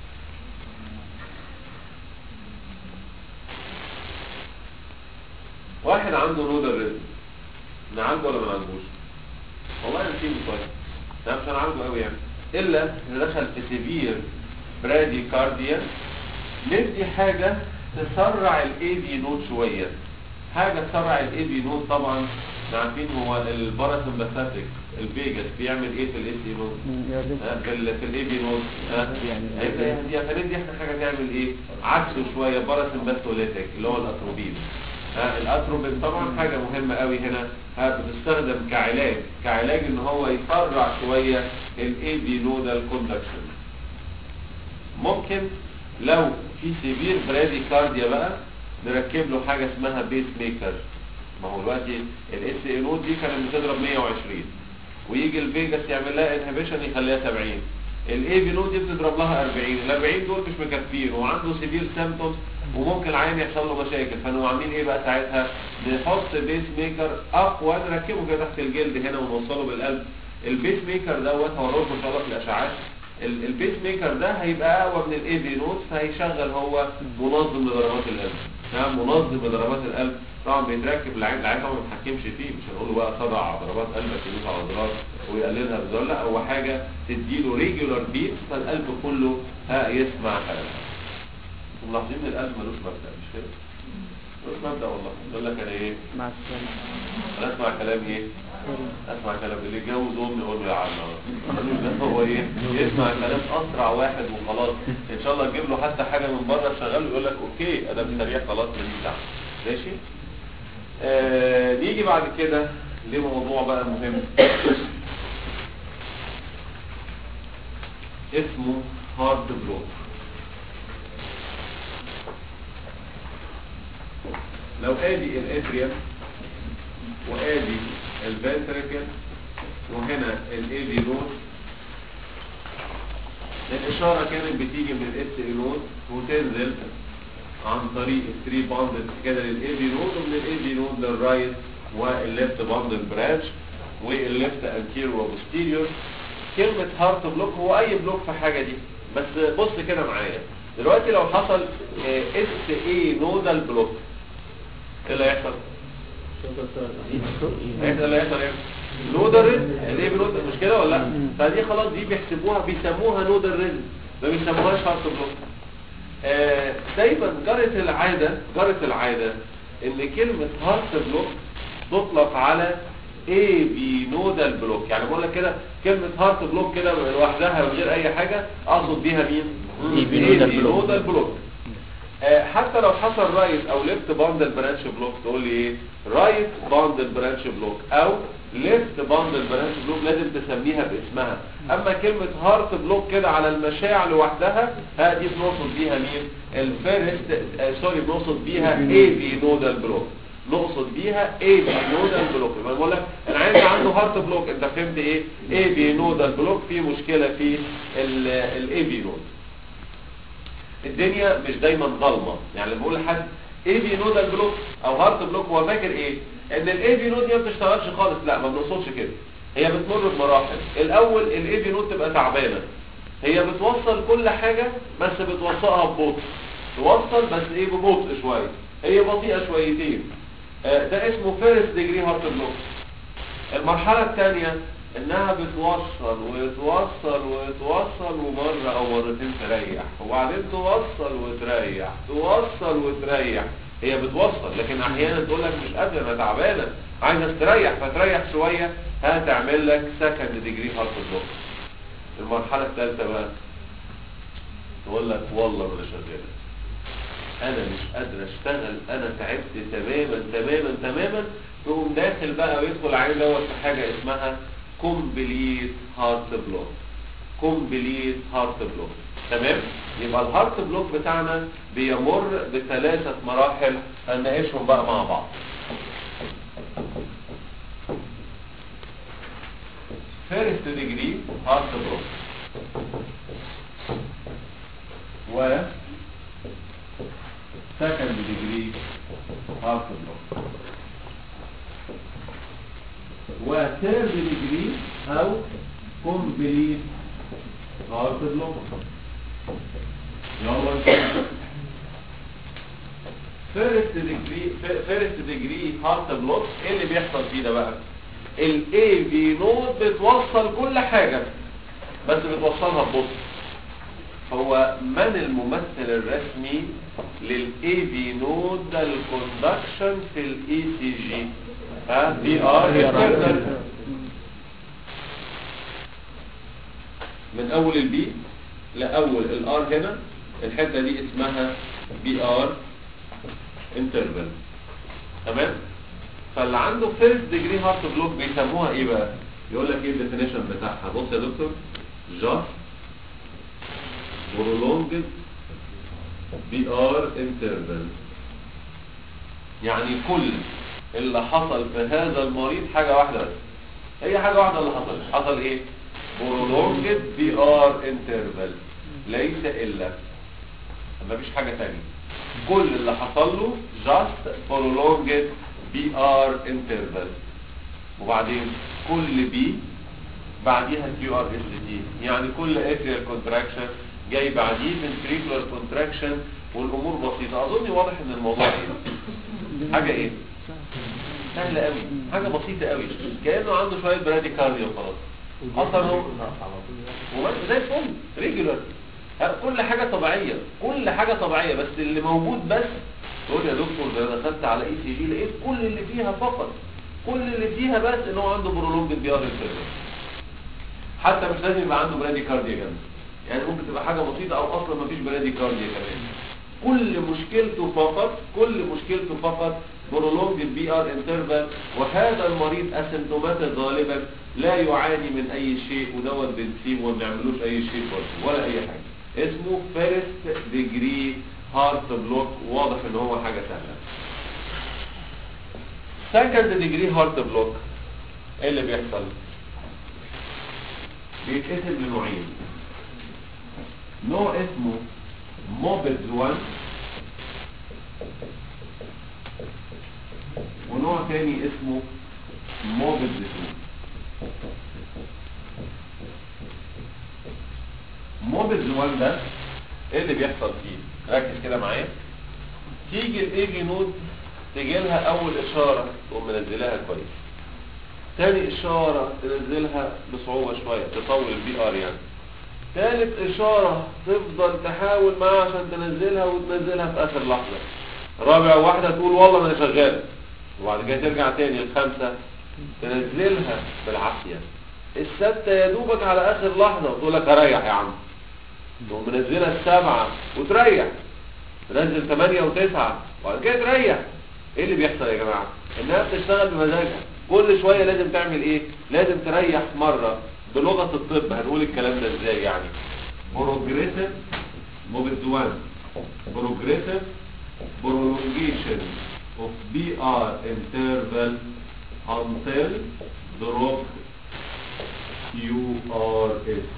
واحد عنده نودر ريزم نعالجه ولا ما نعالجوش والله نسيبه كويس ده مش هنعالجه قوي يعني الا ان دخل في سيفير برادي كارديا ندي حاجة تسرع الاي بي نود شوية حاجة تسرع الاي بي نود طبعا احنا عارفين هو الباراسمباثيك الفيجاس بيعمل ايه في الاي بي نود آه، في ال في الاي بي نود هيبقى دي فندي احنا حاجة تعمل ايه عكسه شوية باراسمباثوليتك اللي هو الاتروبين ها الاتروبين طبعا حاجة مهمة قوي هنا ها بتستخدم كعلاج كعلاج ان هو يسرع شوية الاي بي نودال كوندكشن ممكن لو في سيفير برادي كارديا بقى نركب له حاجة اسمها بيس ميكر ما هو دلوقتي الاس اي نود دي كانت بتضرب 120 ويجي الفيجاس يعمل لها انهبيشن يخليها 70 الاي بي نود دي بتضرب لها 40 ال 40 دول مش مكفيين وعنده سيفير سيمبتومز وممكن العين يحصل له مشاكل فنقوم عاملين ايه بقى ساعتها نحط بيس ميكر اقوى نركبه كده تحت الجلد هنا ونوصله بالقلب البيس ميكر دوت هوريكم ان شاء الله في الاشعاعات ال- البيس ميكر ده هيبقى اقوى من الاي بي نود فهيشغل هو منظم لضربات القلب تمام منظم لضربات القلب طبعا بيتركب العين العين طبعا ما بيتحكمش فيه مش هنقول له بقى صدع ضربات قلبك يدوس على الزرار ويقللها بزرار لا هو حاجه تديله ريجولار بيت فالقلب كله ها يسمع كلامك ملاحظين ان القلب ملوش مبدا مش كده؟ ملوش مبدا والله يقول لك انا ايه؟ مع السلامة انا اسمع كلام ايه؟ اسمع كلام اللي يتجوز امي يقول له يا عم ده هو ايه يسمع كلام اسرع واحد وخلاص ان شاء الله تجيب له حتى حاجه من بره تشغله يقول لك اوكي انا سريع خلاص ماليش دعوه ماشي آه نيجي بعد كده لموضوع بقى مهم اسمه هارد بلوك لو ادي الاتريوم وادي الفنتريكل وهنا الاي بي نود الاشاره كانت بتيجي من الاس اي نود وتنزل عن طريق الثري باندل كده للاي بي نود ومن الاي بي نود للرايت والليفت باندل برانش والليفت انتيريور وبوستيريور كلمة هارت بلوك هو اي بلوك في حاجة دي بس بص كده معايا دلوقتي لو حصل اس اي نودال بلوك ايه اللي هيحصل؟ هيحصل اللي هيحصل ايه؟ نودال ريزم الايه بنود مش كده ولا لا؟ فدي خلاص دي بيحسبوها بيسموها نودال ريزم ما بيسموهاش هارت بلوك آه، دايما جرت العادة جرت العادة ان كلمة هارت بلوك تطلق على اي بي نودال بلوك يعني بقول لك كده كلمة هارت بلوك كده لوحدها من غير اي حاجة اقصد بيها مين AB nodal block. نودال بلوك آه، حتى لو حصل رايت او ليفت باندل برانش بلوك تقول لي ايه رايت باندل برانش بلوك او ليفت باندل برانش بلوك لازم تسميها باسمها اما كلمة هارت بلوك كده على المشاع لوحدها ها دي بنقصد بيها مين الفيرست آه سوري بنقصد بيها اي بي نودال بلوك نقصد بيها اي بي نودال بلوك يبقى بقول لك انا عايز عنده هارت بلوك انت فهمت ايه اي بي نودال بلوك في مشكلة في الاي بي نود الدنيا مش دايما ظلمه يعني لما بقول لحد اي بي نودال بلوك او هارت بلوك هو فاكر ايه ان الاي بي نود دي ما بتشتغلش خالص لا ما بنقصدش كده هي بتمر بمراحل الاول الاي بي نود تبقى تعبانه هي بتوصل كل حاجه بس بتوصلها ببطء توصل بس ايه ببطء شويه هي بطيئه شويتين آه، ده اسمه فيرست ديجري هارت بلوك المرحلة الثانية انها بتوصل وتوصل وتوصل ومرة او مرتين تريح وبعدين توصل وتريح توصل وتريح هي بتوصل لكن احيانا تقول لك مش قادرة انا تعبانة عايزة تريح فتريح شوية هتعمل لك سكند ديجري هارت بلوك المرحلة الثالثة بقى تقول لك والله ما انا شغالة انا مش قادر اشتغل انا تعبت تماما تماما تماما تقوم داخل بقى ويدخل عليه دوت في حاجه اسمها كومبليت هارت بلوك كومبليت هارت بلوك تمام يبقى الهارت بلوك بتاعنا بيمر بثلاثه مراحل هنناقشهم بقى مع بعض فيرست ديجري هارت بلوك و second degree heart block و third degree او complete heart block يلا نشوف. first degree first degree heart block ايه اللي بيحصل فيه ده بقى ال AV node بتوصل كل حاجة بس بتوصلها ببطء هو من الممثل الرسمي للاي بي نود الكوندكشن في الاي سي جي ها بي ار من اول البي لاول الار هنا الحته دي اسمها بي ار انترفال تمام فاللي عنده فيرست ديجري هارت بلوك بيسموها ايه بقى يقول لك ايه الديفينيشن بتاعها بص يا دكتور جاست prolonged BR interval يعني كل اللي حصل في هذا المريض حاجة واحدة بس هي حاجة واحدة اللي حصل حصل ايه prolonged BR interval ليس الا مفيش حاجة تانية كل اللي حصل له just prolonged BR interval وبعدين كل بي بعديها كيو ار اس تي يعني كل اتريال كونتراكشن جاي بعديه ventricular كونتراكشن والامور بسيطه اظن واضح ان الموضوع ايه حاجه ايه سهله قوي حاجه بسيطه قوي كانه عنده شويه برادي كارديو خلاص اصلا هو وبس زي الفل ريجولار كل حاجه طبيعيه كل حاجه طبيعيه بس اللي موجود بس تقول يا دكتور ده انا دخلت على اي سي جي لقيت كل اللي فيها فقط كل اللي فيها بس ان هو عنده برولونج بي ار حتى مش لازم يبقى عنده برادي كارديا جنبه يعني ممكن تبقى حاجة بسيطة او اصلا مفيش برادي كارديا كمان كل مشكلته فقط كل مشكلته فقط برولونج البي ار انترفال وهذا المريض اسيمتوماتيك غالبا لا يعاني من اي شيء ودوت بنسيبه وما بنعملوش اي شيء برضه ولا اي حاجة اسمه فيرست ديجري هارت بلوك واضح ان هو حاجة سهلة سكند ديجري هارت بلوك ايه اللي بيحصل بيتقسم لنوعين نوع اسمه موبز 1 ونوع تاني اسمه موبز 2 موبز 1 ده ايه اللي بيحصل فيه ركز كده معايا تيجي الاي في نود تيجي لها اول اشاره تقوم منزلها كويس تاني اشاره تنزلها بصعوبه شويه تطول البي ار يعني ثالث اشاره تفضل تحاول معاها عشان تنزلها وتنزلها في اخر لحظه رابع واحده تقول والله ما انا شغاله وبعد كده ترجع تاني الخامسه تنزلها بالعافيه السادسه يا دوبك على اخر لحظه وتقول لك اريح يا عم تقوم منزلها السبعه وتريح تنزل ثمانية وتسعة وبعد كده تريح ايه اللي بيحصل يا جماعة انها بتشتغل بمزاجها كل شوية لازم تعمل ايه لازم تريح مرة بلغة الطب هنقول الكلام ده ازاي يعني بروجريسيف موبت 1 بروجريسيف prolongation of BR interval until drop QRS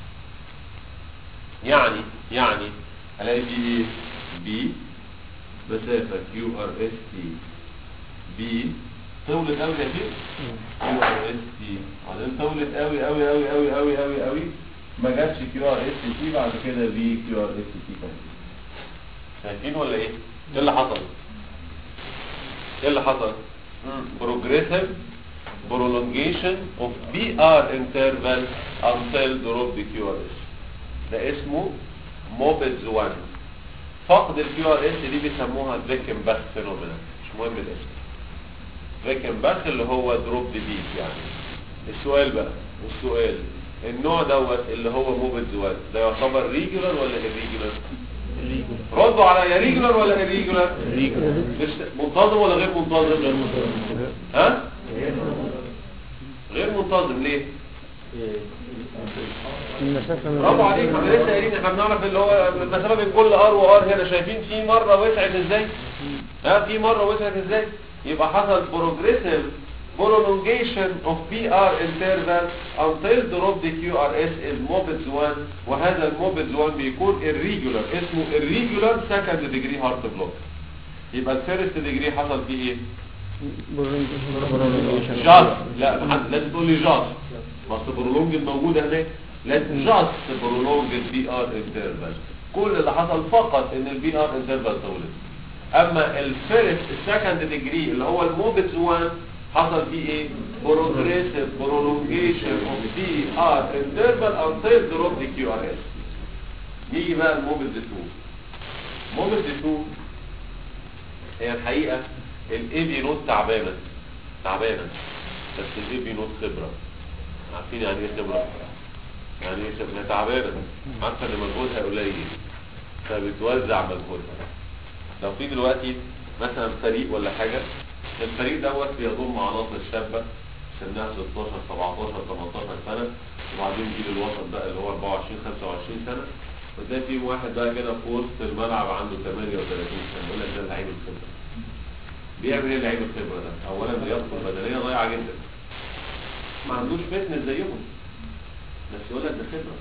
يعني يعني الاقي دي ايه بي مسافة كيو ار اس تي بي طولت قوي يا شيخ كيو ار اس تي بعدين طولت قوي قوي قوي قوي قوي قوي قوي ما جاتش كيو ار اس تي بعد كده بي كيو ار اس تي كمان شايفين ولا ايه؟ ايه اللي حصل؟ ايه اللي حصل؟ progressive prolongation of BR interval until drop the QRS ده اسمه موبز 1 فقد الكيو ار اس دي بيسموها فيكنباخ فينومينا مش مهم الاسم فيكنباخ اللي هو دروب دي بيت يعني السؤال بقى السؤال النوع دوت اللي هو موبز 1 ده يعتبر ريجولار ولا irregular ردوا على يا ريجولار ولا irregular مش منتظم ولا غير منتظم غير منتظم ها غير منتظم ليه المسافة من برافو عليك احنا لسه قايلين احنا بنعرف اللي هو المسافه بين كل ار وار هنا شايفين في مره وسعت ازاي ها في مره وسعت ازاي يبقى حصل progressive prolongation of PR interval until drop the QRS is mobs 1 وهذا الموبز 1 بيكون irregular اسمه irregular second degree heart block يبقى الفيرست ديجري حصل فيه ايه؟ جاست لا محد لازم تقول لي جاست بس برولونج الموجودة هناك لازم جاست برولونج البي ار انترفال كل اللي حصل فقط ان البي ار انترفال طولت اما الفيرست السكند ديجري اللي هو الموبت 1 حصل فيه ايه بروجريسيف برولونجيشن اوف بي ار انترفال انتل دروب دي كيو ار اس نيجي بقى الموبت 2 موبت 2 هي الحقيقة الاي بي نوت تعبانة تعبانة بس الاي بي نوت خبرة عارفين يعني ايه خبرة يعني ايه خبرة هي تعبانة عارفة ان مجهودها قليل فبتوزع مجهودها لو في دلوقتي مثلا فريق ولا حاجة الفريق دوت بيضم عناصر شابة سنها 16 17 18 سنة وبعدين يجيب الوسط بقى اللي هو 24 25 سنة وتلاقي في واحد بقى كده في وسط الملعب عنده 38 سنة يقول لك ده لعيب الخبرة بيعمل ايه لعيب الخبرة ده؟ أولا لياقته البدنية ضايعة جدا ما عندوش فتنس زيهم بس يقول لك ده خبرة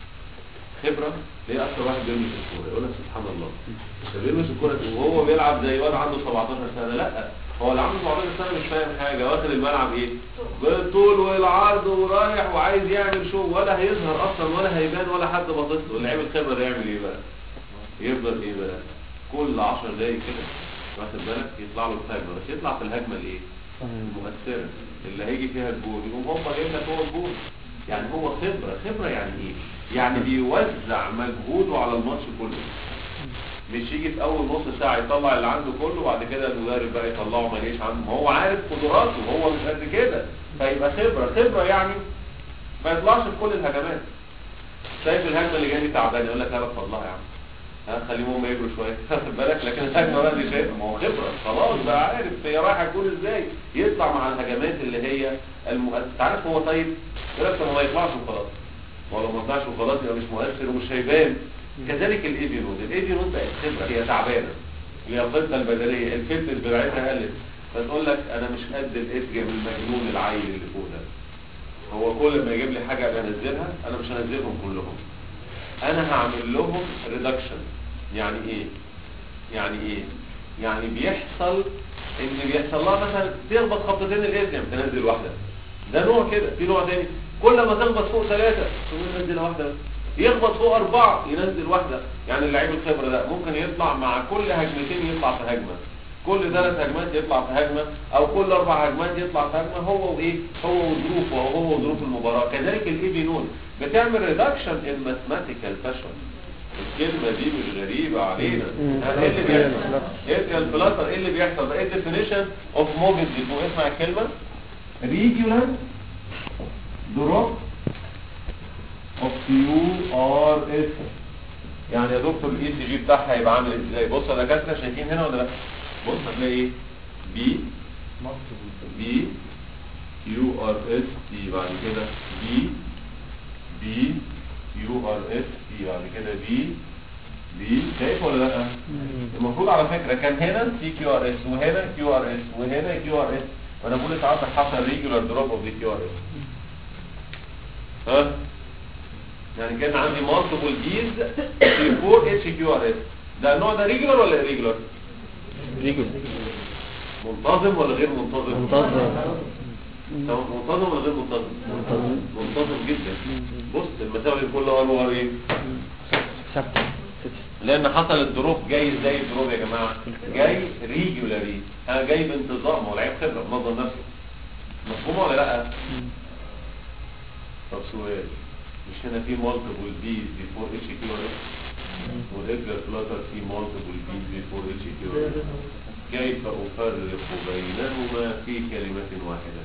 خبرة ليه أكتر واحد بيلمس الكورة يقول لك سبحان الله مش بيلمس الكورة وهو بيلعب زي واد عنده 17 سنة لا هو اللي عنده 17 سنة مش فاهم حاجة واخد الملعب ايه بالطول والعرض ورايح وعايز يعمل شو ولا هيظهر اصلا ولا هيبان ولا حد باصص له اللعيب الخبرة ده يعمل ايه بقى يفضل ايه بقى كل 10 دقايق كده واخد بالك يطلع له الهجمة بس يطلع في الهجمة الايه المؤثرة اللي هيجي فيها الجول يقوم هوبا جايب لك هو الجول يعني هو خبرة خبرة يعني ايه يعني بيوزع مجهوده على الماتش كله مش يجي في اول نص ساعة يطلع اللي عنده كله وبعد كده المدرب بقى يطلعه ما ليش عنده هو عارف قدراته هو مش قد كده فيبقى خبرة خبرة يعني ما يطلعش في كل الهجمات شايف الهجمة اللي جايه دي تعبانه يقول لك انا فضلها يا عم ها خليهم هم يجروا شويه خد بالك لكن الهجمه بقى اللي شايفها ما هو خبره خلاص بقى عارف هي رايحه تكون ازاي يطلع مع الهجمات اللي هي المؤثره عارف هو طيب يقول لك طب ما يطلعش وخلاص ولو ما طلعش وخلاص يبقى مش مؤثر ومش هيبان كذلك الاي بي نود الاي بي نود بقت خبره هي تعبانه لياقتها البدنيه الفتنس بتاعتها قلت فتقول لك انا مش قد الاتجاه المجنون العيل اللي فوق ده هو كل ما يجيب لي حاجه انا انزلها انا مش هنزلهم كلهم انا هعمل لهم ريدكشن يعني ايه يعني ايه يعني بيحصل ان بيحصل لها مثلا تخبط خبطتين الاسم تنزل واحده ده نوع كده في نوع تاني كل ما تخبط فوق ثلاثه تقوم منزل واحده بس. يخبط فوق اربعه ينزل واحده يعني اللعيب الخبره ده ممكن يطلع مع كل هجمتين يطلع في هجمه كل ثلاث هجمات يطلع في هجمه او كل اربع هجمات يطلع في هجمه هو وايه هو وظروفه او هو وظروف المباراه كذلك الاي بي نون بتعمل ريدكشن ان ماثماتيكال فاشن الكلمة دي مش غريبة علينا مم. ها، ايه اللي بيحصل ايه الفلاتر ايه اللي بيحصل ايه الديفينيشن اوف موفمنت ديفو اسمع الكلمة ريجولار دروب اوف كيو ار اس يعني يا دكتور الاي سي جي بتاعها هيبقى عامل ازاي بص يا دكاتره شايفين هنا ولا لا بص هتلاقي ايه بي بي كيو ار اس تي بعد كده بي بي كيو ار اس تي بعد كده بي بي شايف ولا لا المفروض على فكره كان هنا في كيو ار اس وهنا كيو ار اس وهنا كيو ار اس وانا بقول ساعات حصل ريجولار دروب اوف ذا كيو ار اس ها يعني كان عندي مالتيبل بيز في 4 اتش كيو ار اس ده النوع ده ريجولار ولا irregular ريجل منتظم ولا غير منتظم منتظم طب منتظم ولا غير منتظم منتظم. منتظم جدا بص المساوي كلها هو ايه ثابتة لان حصل الدروب جاي ازاي الدروب يا جماعه جاي ريجولاري انا جاي بانتظام هو لعيب خبره منظم نفسه مفهوم ولا لا طب سؤال مش هنا في مالتيبل بيز بيفور اتش كيو ار اس والريجولار فلاتر في مالتيبل بيز بيفور اتش كيو ار اس كيف افرق بينهما في كلمه واحده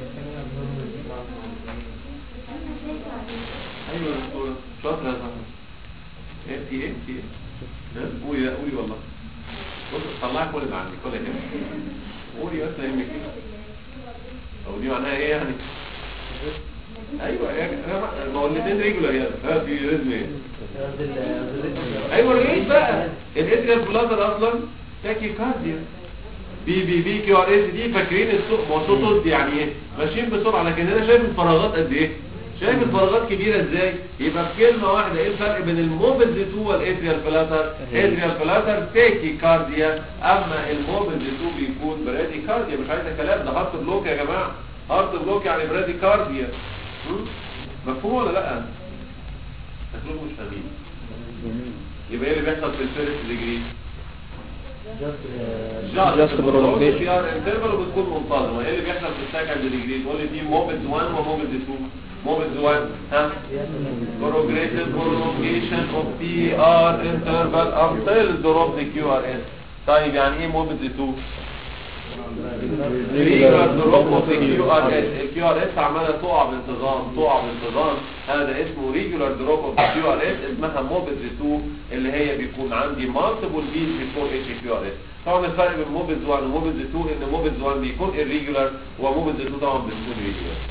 ايوه يا دكتور شاطر يا صاحبي ايه في ايه في ايه ها؟ قولي لا قولي والله بص طلعي كل اللي عندك كل كده قولي بس لا يهمك او دي معناها ايه يعني ايوه يا جماعه ما هو الاثنين ريجولار يعني ها في ريزم ايه ايوه ريت بقى الاتريال بلازر اصلا تاكي كارديا بي بي بي كيو ار اس دي فاكرين السوق ما هو صوت يعني ايه ماشيين بسرعه لكن انا شايف الفراغات قد ايه شايف الفراغات كبيره ازاي يبقى في كلمه واحده ايه الفرق بين الموبلز 2 والاتريال بلاتر اتريال بلاتر تاكي كارديا اما الموبلز 2 بيكون برادي كارديا مش عايز كلام ده هارت بلوك يا جماعه هارت بلوك يعني برادي كارديا م? مفهوم ولا لا شكلكم مش فاهمين يبقى ايه اللي بيحصل في الفيرست ديجري Just prolongation. في ار انترفال وبتكون منتظمه ايه اللي بيحصل في السكند ديجري تقول لي في موبلز 1 وموبلز 2 موبلز 1 ها progressive prolongation of PR interval until drop the QRS طيب يعني ايه موبلز 2 ريجولار دروب اوف الكيو ار اس الكيو ار اس عماله تقع بانتظام تقع بانتظام هذا اسمه ريجولار دروب اوف الكيو ار اس اسمها موبلز 2 اللي هي بيكون عندي مالتيبل بيز بيفور اتش كيو ار اس طبعا الفرق بين موبلز 1 وموبلز 2 ان موبلز 1 بيكون irregular وموبلز 2 طبعا بتكون ريجولار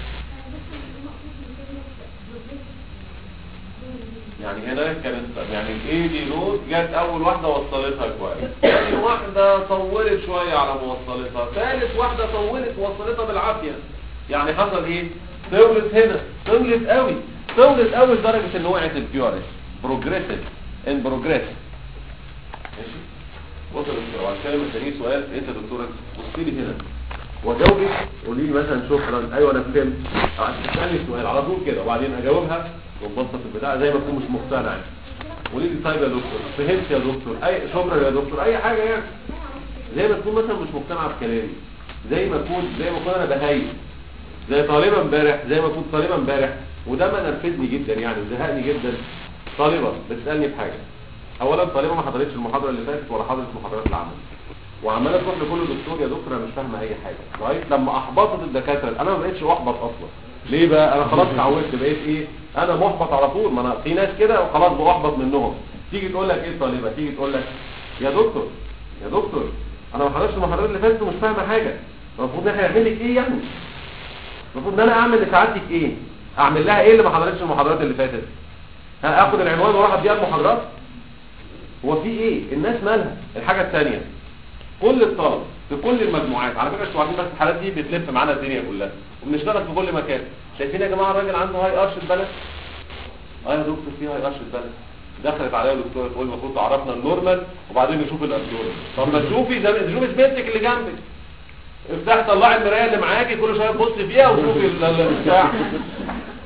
يعني هنا كانت يعني الاي دي نود جت اول واحده وصلتها كويس ثاني واحده طولت شويه على موصلتها ثالث واحده طولت وصلتها بالعافيه يعني حصل ايه طولت هنا طولت قوي طولت قوي لدرجه ان وقعت الكيو ار اس بروجريسيف ان بروجريس ماشي بص يا دكتور وعلى كلمه ثاني سؤال انت يا دكتوره بصي لي هنا واجاوبك قولي لي مثلا شكرا ايوه انا فهمت تسالني سؤال على طول كده وبعدين اجاوبها وببسط البتاع زي ما اكون مش مقتنع يعني قولي لي طيب يا دكتور فهمت يا دكتور اي شكرا يا دكتور اي حاجه يعني زي ما تكون مثلا مش مقتنع بكلامي زي ما اكون زي ما اكون انا بهايل زي طالبه امبارح زي ما كنت طالبه امبارح وده ما نرفزني جدا يعني وزهقني جدا طالبه بتسالني بحاجه اولا طالبه ما حضرتش المحاضره اللي فاتت ولا حضرت محاضرات العمل وعماله تروح لكل دكتور يا دكتور انا مش فاهمه اي حاجه لغايه لما احبطت الدكاتره انا ما بقتش احبط اصلا ليه بقى انا خلاص اتعودت بقيت ايه انا محبط على طول ما انا في ناس كده وخلاص بحبط منهم تيجي تقول لك ايه الطالبه تيجي تقول لك يا دكتور يا دكتور انا ما حضرتش المحاضرات اللي فاتت ومش فاهمه حاجه المفروض ان احنا نعمل لك ايه يعني المفروض ان انا اعمل لسعادتك ايه اعمل لها ايه اللي ما حضرتش المحاضرات اللي فاتت ها اخد العنوان واروح اديها المحاضرات هو في ايه الناس مالها الحاجه الثانيه كل الطلب في كل المجموعات على فكره انتوا عارفين بس الحالات دي بتلف معانا الدنيا كلها وبنشتغل في كل مكان شايفين يا جماعه الراجل عنده هاي قرش البلد اه يا دكتور في هاي قرش البلد دخلت عليا الدكتوره تقول المفروض تعرفنا النورمال وبعدين نشوف الابنورمال طب ما تشوفي زي تشوفي زميلتك اللي جنبك افتح طلعي المرايه اللي معاكي كل شويه تبص فيها وشوفي ال- ال- البتاع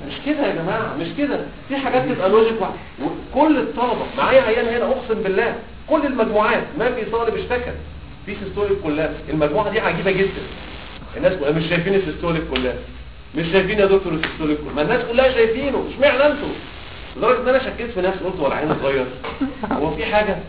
مش كده يا جماعه مش كده في حاجات تبقى لوجيك وكل الطلبه معايا عيان هنا اقسم بالله كل المجموعات ما في طالب اشتكى في سيستوليك كلها المجموعه دي عجيبه جدا الناس كلها مش شايفين السيستوليك كلها مش شايفين يا دكتور السيستوليك كلها ما الناس كلها شايفينه اشمعنى انتوا لدرجه ان انا شكيت في نفسي قلت ولا عيني صغير هو في حاجه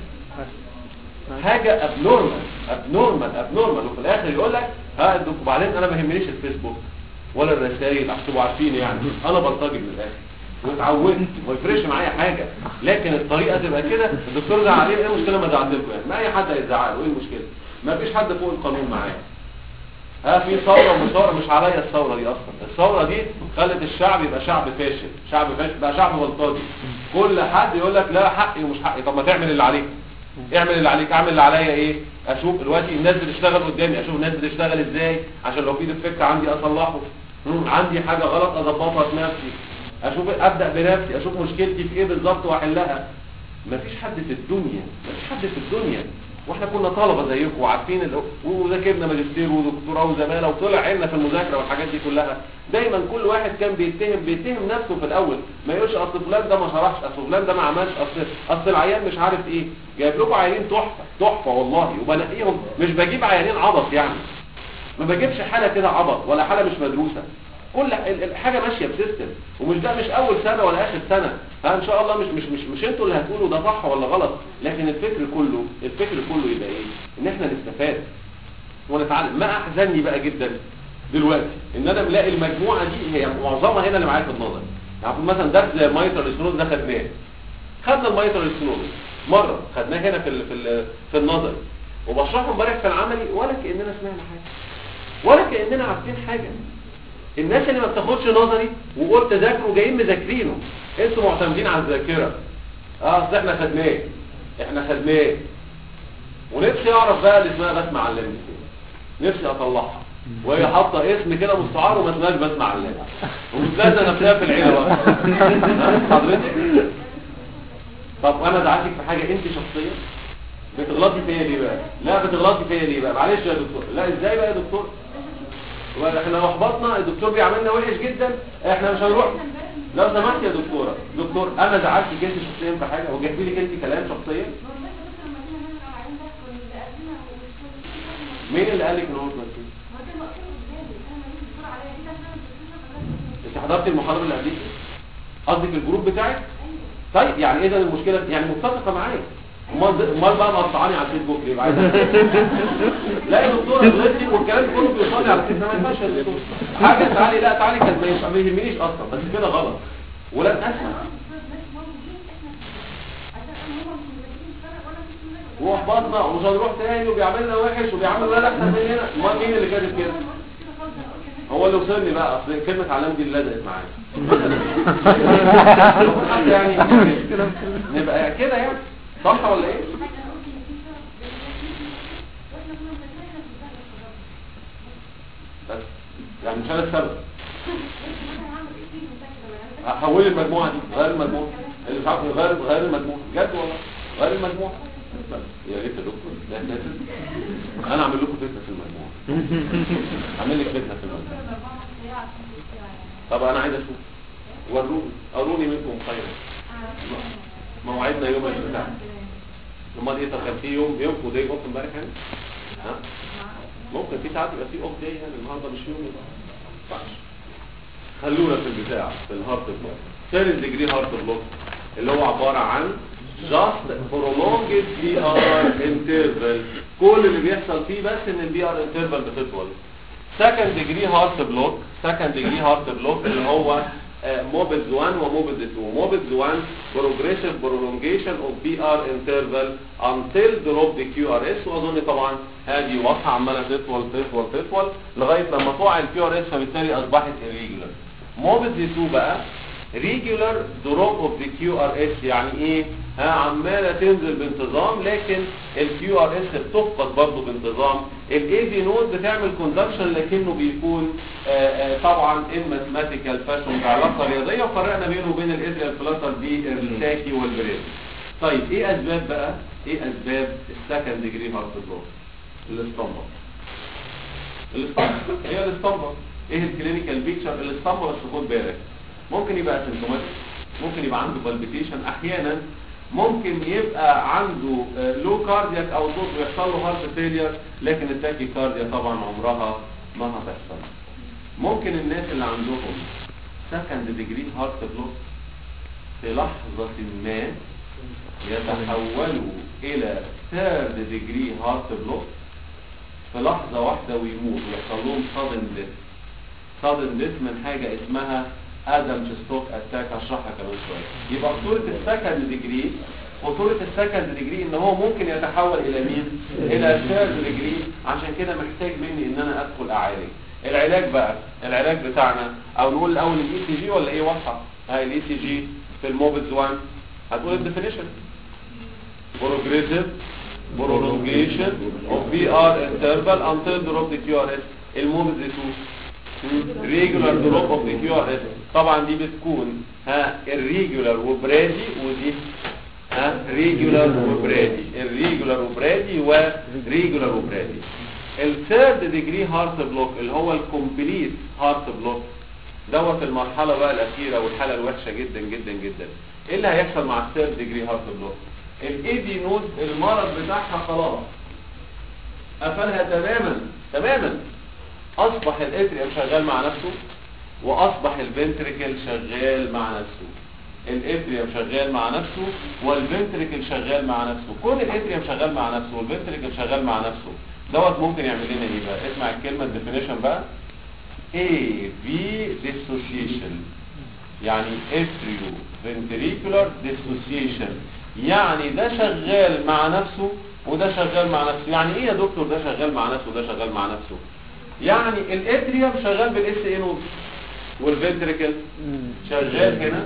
حاجة ابنورمال ابنورمال ابنورمال وفي الاخر يقول لك ها الدكتور وبعدين انا ما يهمنيش الفيسبوك ولا الرسائل عشان تبقوا عارفين يعني انا بلطجي من الاخر واتعودت ما يفرقش معايا حاجه لكن الطريقه تبقى كده الدكتور زعل عليه ايه المشكله ما زعلتكم يعني ما اي حد هيزعل ايه المشكله ما فيش حد فوق القانون معايا ها في ثوره ومش ثوره مش عليا الثوره دي اصلا الثوره دي خلت الشعب يبقى شعب فاشل شعب فاشل بقى شعب بلطجي كل حد يقول لك لا حقي ومش حقي طب ما تعمل اللي عليك اعمل اللي عليك اعمل اللي عليا ايه اشوف دلوقتي الناس بتشتغل قدامي اشوف الناس بتشتغل ازاي عشان لو في ديفكت عندي اصلحه مم، عندي حاجه غلط اظبطها في نفسي اشوف ابدا بنفسي اشوف مشكلتي في ايه بالظبط واحلها مفيش حد في الدنيا مفيش حد في الدنيا واحنا كنا طلبه زيكم وعارفين ال- وذاكرنا ماجستير ودكتوراه وزماله وطلع عيننا في المذاكره والحاجات دي كلها دايما كل واحد كان بيتهم بيتهم نفسه في الاول ما يقولش اصل فلان ده ما شرحش اصل فلان ده ما عملش اصل اصل العيان مش عارف ايه جايب لكم عيانين تحفه تحفه والله وبنقيهم مش بجيب عيانين عبط يعني ما بجيبش حاله كده عبط ولا حاله مش مدروسه كل ال- الحاجه ماشيه بسيستم ومش ده مش اول سنه ولا اخر سنه ها ان شاء الله مش مش مش مش انتوا اللي هتقولوا ده صح ولا غلط لكن الفكر كله الفكر كله يبقى ايه ان احنا نستفاد ونتعلم ما احزنني بقى جدا دلوقتي ان انا ملاقي المجموعه دي هي معظمها هنا اللي معايا في النظر يعني مثلا درس زي المايترال السنود ده خدناه خدنا المايترال السنود مره خدناه هنا في ال في ال في النظر وبشرحه امبارح في العملي ولا كاننا سمعنا حاجه ولا كاننا عارفين حاجه الناس اللي ما بتاخدش نظري وقلت ذاكروا جايين مذاكرينه انتوا معتمدين على الذاكره اه اصل احنا خدناه احنا خدناه ونفسي اعرف بقى اللي اسمها بسمع علمني نفسي اطلعها وهي حاطه اسم كده مستعار وما اسمهاش بسمع علمني ومتلازمه نفسها في العيله بقى حضرتك طب انا زعلتك في حاجه انت شخصيا بتغلطي فيا ليه بقى لا بتغلطي فيا ليه بقى معلش يا دكتور لا ازاي بقى يا دكتور وبقى احنا لو احبطنا الدكتور بيعملنا وحش جدا احنا مش هنروح لو سمحت يا دكتوره دكتور انا زعلتك انت شخصيا في حاجه وجبت لك انت كلام شخصيا مين اللي قال لك ان هو متمثل انت حضرت المحاضره اللي قبليك قصدك الجروب بتاعك طيب يعني اذا المشكله يعني متفقه معايا امال امال بقى مقطعاني على الفيسبوك ليه عايز لا يا دكتور غلطتي والكلام كله بيوصل لي على الفيسبوك ما ينفعش يا دكتور حاجه تعالي لا تعالي كانت ما ينفع- ما يهمنيش اصلا بس كده غلط ولا اسمع واحبطنا ومش هنروح تاني وبيعملنا وحش وبيعمل لا احسن مننا امال مين اللي كاتب كده هو اللي وصلني بقى اصل كلمه علام دي اللي لزقت معايا حتى يعني نبقى كده يعني صح ولا ايه بس يعني مش انا السبب حول المجموعه دي غير المجموعه اللي مش عارف غير غير المجموعه بجد والله غير المجموعه يا ريت يا دكتور لا لا انا اعمل لكم فتنه في المجموعه اعمل لك فتنه في المجموعه طب انا عايز اشوف وروني اروني منكم خيرا موعدنا يوم الجمعه امال ايه طب كان في يوم يوم وداي اوف امبارح يعني ها ممكن في ساعات يبقى في اوف داي يعني النهارده مش يوم يبقى ما ينفعش خلونا في البتاع في الهارت بلوك ثيرد ديجري هارت بلوك اللي هو عبارة عن just prolonged PR interval كل اللي بيحصل فيه بس ان البي ار interval بتطول second degree heart block second degree heart block اللي هو موبيلز 1 وموبيلز 2 موبيلز 1 progressive prolongation of PR interval until drop the QRS واظن طبعا هذه واضحه عماله تطول تطول تطول لغايه لما تقع الكيو ار اس فبالتالي اصبحت irregular موبيلز 2 بقى regular drop of the QRS يعني ايه ها عمالة تنزل بانتظام لكن ال QRS بتفقد برضه بانتظام ال AV node بتعمل conduction لكنه بيكون آآ آآ طبعا in mathematical fashion بعلاقة رياضية وفرقنا بينه وبين الاتريال فلاتر بالتاكي والبريد طيب ايه اسباب بقى ايه اسباب السكند ديجري هارت بلوك الاسطمبة الاسطمبة هي الاسطمبة ايه الكلينيكال بيكتشر الاسطمبة بس خد بالك ممكن يبقى سيمتوماتيك ممكن يبقى عنده بالبيتيشن احيانا ممكن يبقى عنده لو كاردياك او صوت ويحصل له هارت فيلير لكن التاكي كارديا طبعا عمرها ما هتحصل ممكن الناس اللي عندهم سكند ديجري هارت بلوك في لحظة ما يتحولوا الى ثيرد ديجري هارت بلوك في لحظة واحدة ويموت ويحصل لهم صدم ديث صدم ديث من حاجة اسمها ادم ستوك اتاك هشرحها كمان شوية يبقى خطورة السكند ديجري خطورة السكند ديجري ان هو ممكن يتحول الى مين الى الثيرد ديجري عشان كده محتاج مني ان انا ادخل اعالج العلاج بقى العلاج بتاعنا او نقول الاول الاي سي جي ولا ايه واضحه هاي الاي سي جي في الموبلز 1 هتقول الديفينيشن progressive prolongation of VR interval until drop the QRS الموبلز 2 regular drop of the QRS طبعا دي بتكون ها الريجولار وبرادي ودي ها ريجولار وبرادي الريجولار وبرادي وريجولار وبرادي الثيرد ديجري هارت بلوك اللي هو الكومبليت هارت بلوك دوت المرحله بقى الاخيره والحاله الوحشه جدا جدا جدا ايه اللي هيحصل مع الثيرد ديجري هارت بلوك الاي دي نود المرض بتاعها خلاص قفلها تماما تماما اصبح الاتريوم شغال مع نفسه واصبح الفنتريكل شغال مع نفسه الاتريوم شغال مع نفسه والفنتريكل شغال مع نفسه كل الاتريوم شغال مع نفسه والفنتريكل شغال مع نفسه دوت ممكن يعمل لنا ايه بقى اسمع الكلمه الديفينيشن بقى AV dissociation يعني اتريو ventricular dissociation يعني ده شغال مع نفسه وده شغال مع نفسه يعني ايه يا دكتور ده شغال مع نفسه وده شغال مع نفسه يعني الاتريوم شغال بالاس اي نود والفنتريكل شغال هنا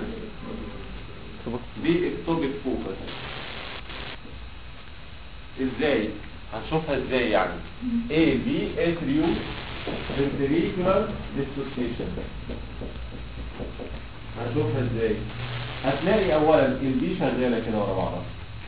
باكتوبيك فوكس ازاي هنشوفها ازاي يعني A B اتريو ventricular dissociation هنشوفها ازاي هتلاقي اولا البي شغاله كده ورا بعضها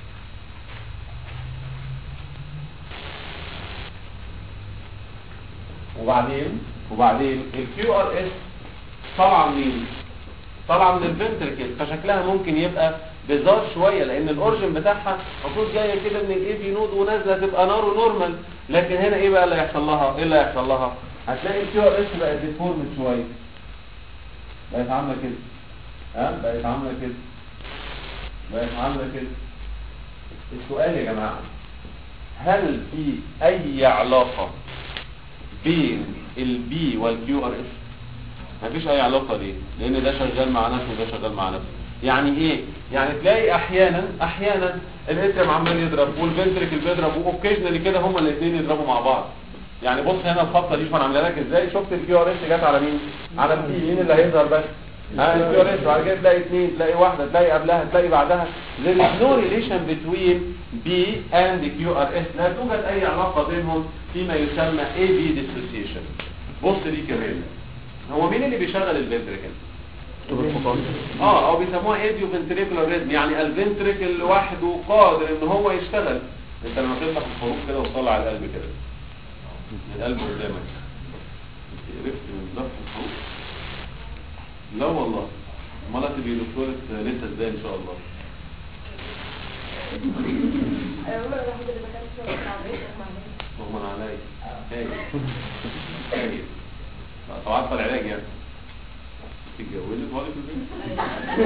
وبعدين وبعدين الكيو ار اس طالعه منين طالعه من الفنتركل فشكلها ممكن يبقى بزار شويه لان الاورجن بتاعها المفروض جايه كده من الاي في نود ونازله تبقى نار نورمال لكن هنا ايه بقى اللي هيحصل لها ايه اللي هيحصل لها هتلاقي الكيو ار اس بقت ديفورم شويه بقت عامله كده ها بقت عامله كده بقت عامله كده السؤال يا جماعه هل في اي علاقه بين البي والكيو ار اس مفيش اي علاقه ليه لان ده شغال مع نفسه وده شغال مع نفسه يعني ايه يعني تلاقي احيانا احيانا الاتريم عمال يضرب والفنتريكل بيضرب واوكيجنالي كده هما الاثنين يضربوا مع بعض يعني بص هنا الخطه دي شوف انا عاملها لك ازاي شفت الكيو ار اس جت على مين على البي مين اللي هيظهر بس ها الكيو ار اس بعد كده تلاقي اثنين تلاقي واحده تلاقي قبلها تلاقي بعدها there is no relation between B and QRS لا توجد اي علاقه بينهم فيما يسمى AB dissociation بص دي كمان هو مين اللي بيشغل الفنتريكل اه او بيسموها ايديو فنتريكولار ريزم يعني الفنتريكل لوحده قادر ان هو يشتغل انت لما تفتح الخروج كده وتطلع على القلب كده القلب قدامك عرفت من ضغط الخروج لا والله امال هتبقي دكتورة لسه ازاي ان شاء الله مغمى عليا هاي هاي طب عارفه العلاج يعني تتجوزي ولا في البيت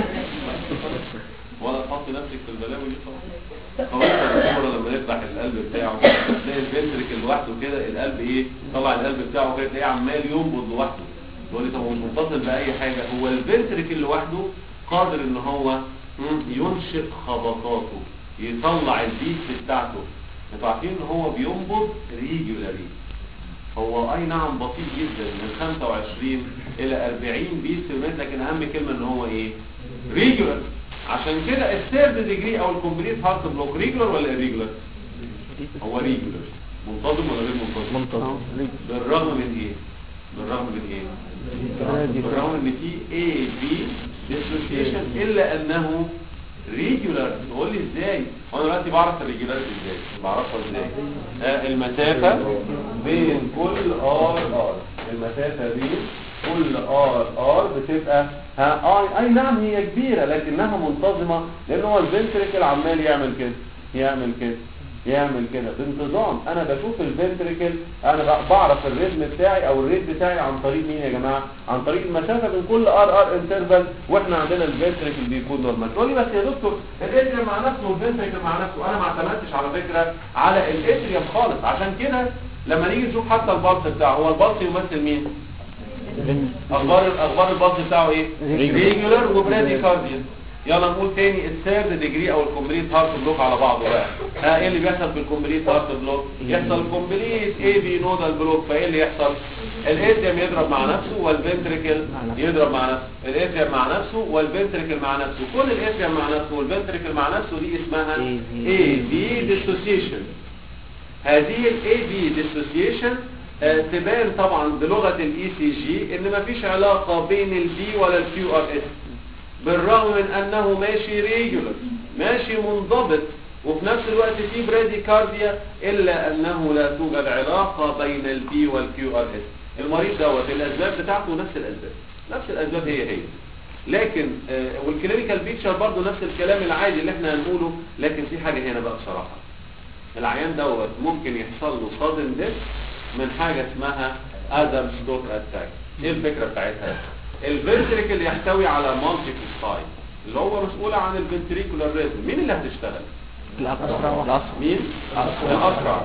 ولا تحطي نفسك في البلاوي دي طبعا خلاص الصورة لما يفتح القلب بتاعه تلاقي الفنتريكل لوحده كده القلب ايه طلع القلب بتاعه كده تلاقيه عمال ينبض لوحده تقول لي طب هو مش متصل باي حاجه هو الفنتريكل لوحده قادر ان هو مم، ينشئ خبطاته يطلع البيت بتاعته انتوا عارفين ان هو بينبض ريجولاري هو اي نعم بطيء جدا من 25 الى 40 بيت في المتر لكن اهم كلمه ان هو ايه ريجولار عشان كده الثيرد ديجري او الكومبليت هارت بلوك ريجولار ولا ريجولار هو ريجولار منتظم ولا غير منتظم منتظم بالرغم من ايه بالرغم من ايه بالرغم ان في A B dissociation الا انه ريجولار تقول لي ازاي وانا دلوقتي بعرف الريجولار ازاي بعرفها ازاي آه المسافة بين كل ار ار المسافة بين كل ار ار بتبقى ها اي اي نعم هي كبيره لكنها منتظمه لان هو الفنتريكل عمال يعمل كده يعمل كده يعمل كده بانتظام انا بشوف الفنتريكل انا ب- بعرف الريتم بتاعي او الريت بتاعي عن طريق مين يا جماعه عن طريق المسافه بين كل ار ار انترفال واحنا عندنا الفنتريكل بيكون نورمال تقول لي بس يا دكتور الاتريوم مع نفسه والفنتريكل مع نفسه انا ما اعتمدتش على فكره على الاتريوم خالص عشان كده لما نيجي نشوف حتى البلس بتاعه هو البلس يمثل مين اخبار اخبار البلس بتاعه ايه ريجولار وبراديكارديا يلا نقول تاني الثيرد ديجري او الكومبليت هارت بلوك على بعضه بقى ها ايه اللي بيحصل في الكومبليت هارت بلوك يحصل كومبليت اي بي نودال بلوك فايه اللي يحصل الاتريوم يضرب مع نفسه والفنتريكل يضرب مع نفسه الاتريوم مع نفسه والفنتريكل مع نفسه كل الاتريوم مع نفسه والفنتريكل مع نفسه دي اسمها اي بي ديسوسيشن هذه الاي بي ديسوسيشن تبان طبعا بلغة الاي سي جي ان مفيش علاقة بين البي ولا الكيو ار اس بالرغم من انه ماشي ريجولر ماشي منضبط وفي نفس الوقت في براديكارديا الا انه لا توجد علاقة بين البي والكيو ار اس المريض دوت الاسباب بتاعته نفس الاسباب نفس الاسباب هي هي لكن آه، والكلينيكال بيكتشر برضه نفس الكلام العادي اللي احنا هنقوله لكن في حاجة هنا بقى بصراحة العيان دوت ممكن يحصل له صدم ديث من حاجة اسمها ادم ستوك اتاك ايه الفكرة بتاعتها الفنتريكل يحتوي على مالتيبل سايت اللي هو مسؤول عن الفنتريكولار ريزم مين اللي هتشتغل الأسرع مين الاسرع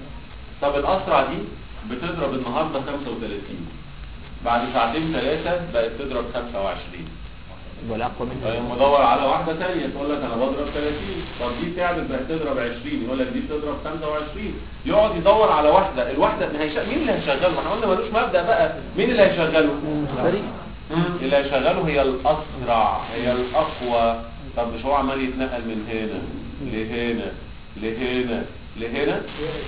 طب الاسرع دي بتضرب النهارده 35 بعد ساعتين ثلاثة بقت تضرب 25 والأقوى منها طيب مدور على واحدة تانية تقول لك انا بضرب 30 طب دي تعمل بقت تضرب 20 يقول لك دي بتضرب 25 يقعد يدور على واحدة الواحدة ما هيش... مين اللي هيشغله احنا قلنا ملوش مبدأ بقى مين اللي هيشغله فريق مم. اللي هيشغله هي الاسرع هي الاقوى طب مش هو عمال يتنقل من هنا لهنا لهنا لهنا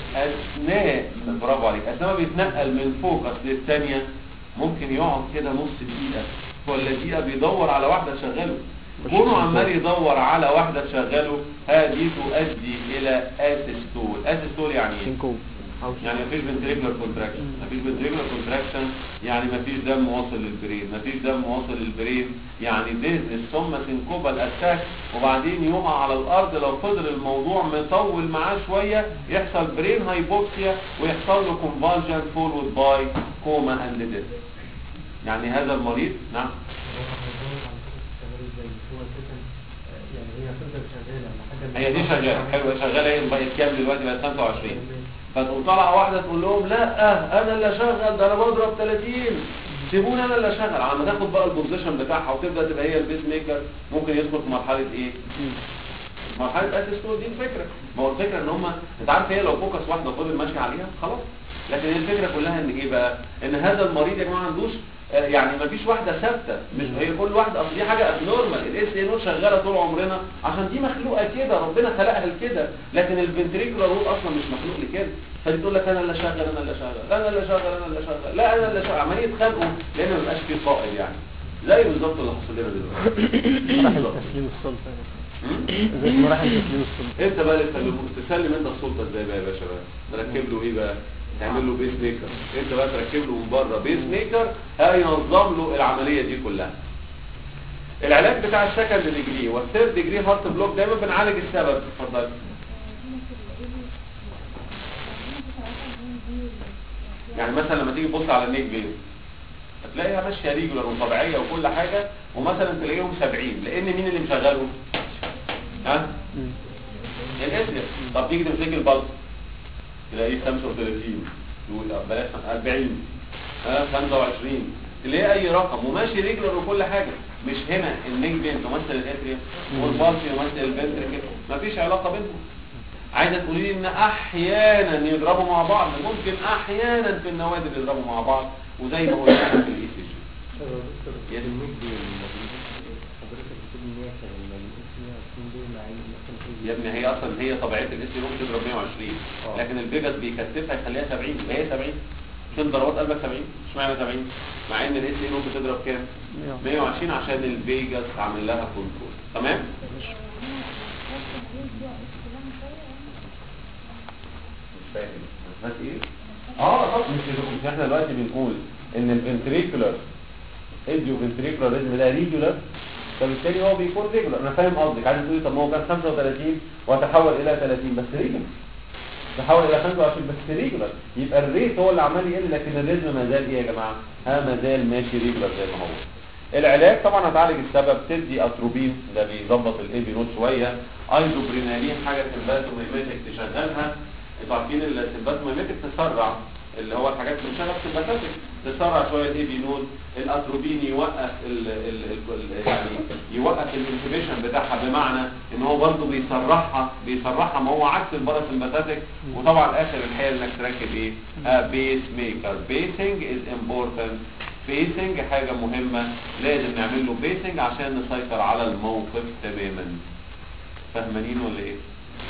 اثناء برافو عليك اثناء ما بيتنقل من فوكس للثانيه ممكن يقعد كده نص دقيقه ولا دقيقه بيدور على واحده تشغله كونه عمال يدور على واحده تشغله هذه تؤدي الى اسيستول اسيستول يعني ايه سينكو أو يعني مفيش ventricular contraction مفيش ventricular contraction يعني مفيش دم واصل للبرين مفيش دم واصل للبرين يعني ديزنس ثم سنكوبال اتاك وبعدين يقع على الارض لو فضل الموضوع مطول معاه شوية يحصل برين هايبوكسيا ويحصل له convulsion followed by coma and death يعني هذا المريض نعم هي دي شغاله حلوه شغاله هي بقت كام دلوقتي بقت 25 فتقوم طالعه واحده تقول لهم لا انا اللي اشغل ده انا بضرب 30 سيبوني انا اللي اشغل على ما تاخد بقى البوزيشن بتاعها وتبدا تبقى هي البيس ميكر ممكن يدخل في مرحله ايه مرحله اسيستول دي الفكره ما هو الفكره ان هم انت عارف هي لو فوكس واحده فضل ماشي عليها خلاص لكن هي الفكره كلها ان ايه بقى ان هذا المريض يا جماعه ما عندوش آه، يعني ما فيش واحده ثابته مش هي كل واحده اصل دي حاجه ابنورمال الاس اي نوت شغاله طول عمرنا عشان دي مخلوقه كده ربنا خلقها لكده لكن الفنتريكولار روت اصلا مش مخلوق لكده فدي تقول لك انا اللي شغال انا اللي شغال انا اللي شغال انا اللي شغال لا انا اللي شغال عمالين يتخانقوا لان ما بقاش في قائد يعني زي بالظبط اللي حصل لنا دلوقتي راح بالظبط. تسليم السلطة م? زي ما راح تسليم السلطة انت بقى اللي تسلمه تسلم انت السلطه ازاي بقى يا باشا بقى تركب له ايه بقى تعمل له بيس ميكر انت بقى تركب له من بره بيس ميكر هينظم له العمليه دي كلها العلاج بتاع السكند ديجري والثيرد ديجري هارت بلوك دايما بنعالج السبب اتفضل يعني مثلا لما تيجي تبص على النيك بين هتلاقيها ماشيه ريجولار وطبيعيه وكل حاجه ومثلا تلاقيهم 70 لان مين اللي مشغلهم ها الاسم طب تيجي تمسك البلس تلاقيه 35 يقول لا بلاش 40 ها 25 تلاقيه اي رقم وماشي ريجولار وكل حاجه مش هنا النيك بين تمثل الاتريوم والبلس يمثل الفنتريكل مفيش علاقه بينهم عايزه تقولي لي ان احيانا يضربوا مع بعض ممكن احيانا في النوادر يضربوا مع بعض وزي ما قلنا في الاي سي جي يا ابني هي اصلا هي طبيعه الاس يوم تضرب 120 لكن الفيجاس بيكثفها يخليها 70 يبقى هي 70 فين ضربات قلبك 70 اشمعنى 70 مع ان الاس يوم بتضرب كام 120 عشان الفيجاس عامل لها كنترول تمام مش فاهم بس ايه اه طب مش مش احنا دلوقتي بنقول ان الفنتريكولار ايديو فنتريكولار ريزم ده ريجولار فبالتالي هو بيكون ريجولار انا فاهم قصدك عايز تقولي طب ما هو كان 35 وتحول الى 30 بس ريجولار تحول الى 25 بس ريجولار يبقى الريت هو اللي عمال يقل لكن الريزم ما زال ايه يا جماعه ها ما زال ماشي ريجولار زي ما هو العلاج طبعا هتعالج السبب تدي اتروبين ده بيظبط الاي بي نوت شويه ايزوبرينالين حاجه سمباتوميميتك تشغلها انتوا عارفين السمباتوميميتك تسرع اللي هو الحاجات اللي بتشغل سمباتيك تسرع شويه الاي بي نود الاتروبين يوقف ال ال ال يعني يوقف الانهبيشن بتاعها بمعنى ان هو برضه بيسرعها بيسرعها ما هو عكس الباراسمباتيك وطبعا اخر الحيل انك تركب ايه بيس ميكر بيسنج از امبورتنت بيسنج حاجه مهمه لازم نعمل له بيسنج عشان نسيطر على الموقف تماما فاهمانين ولا ايه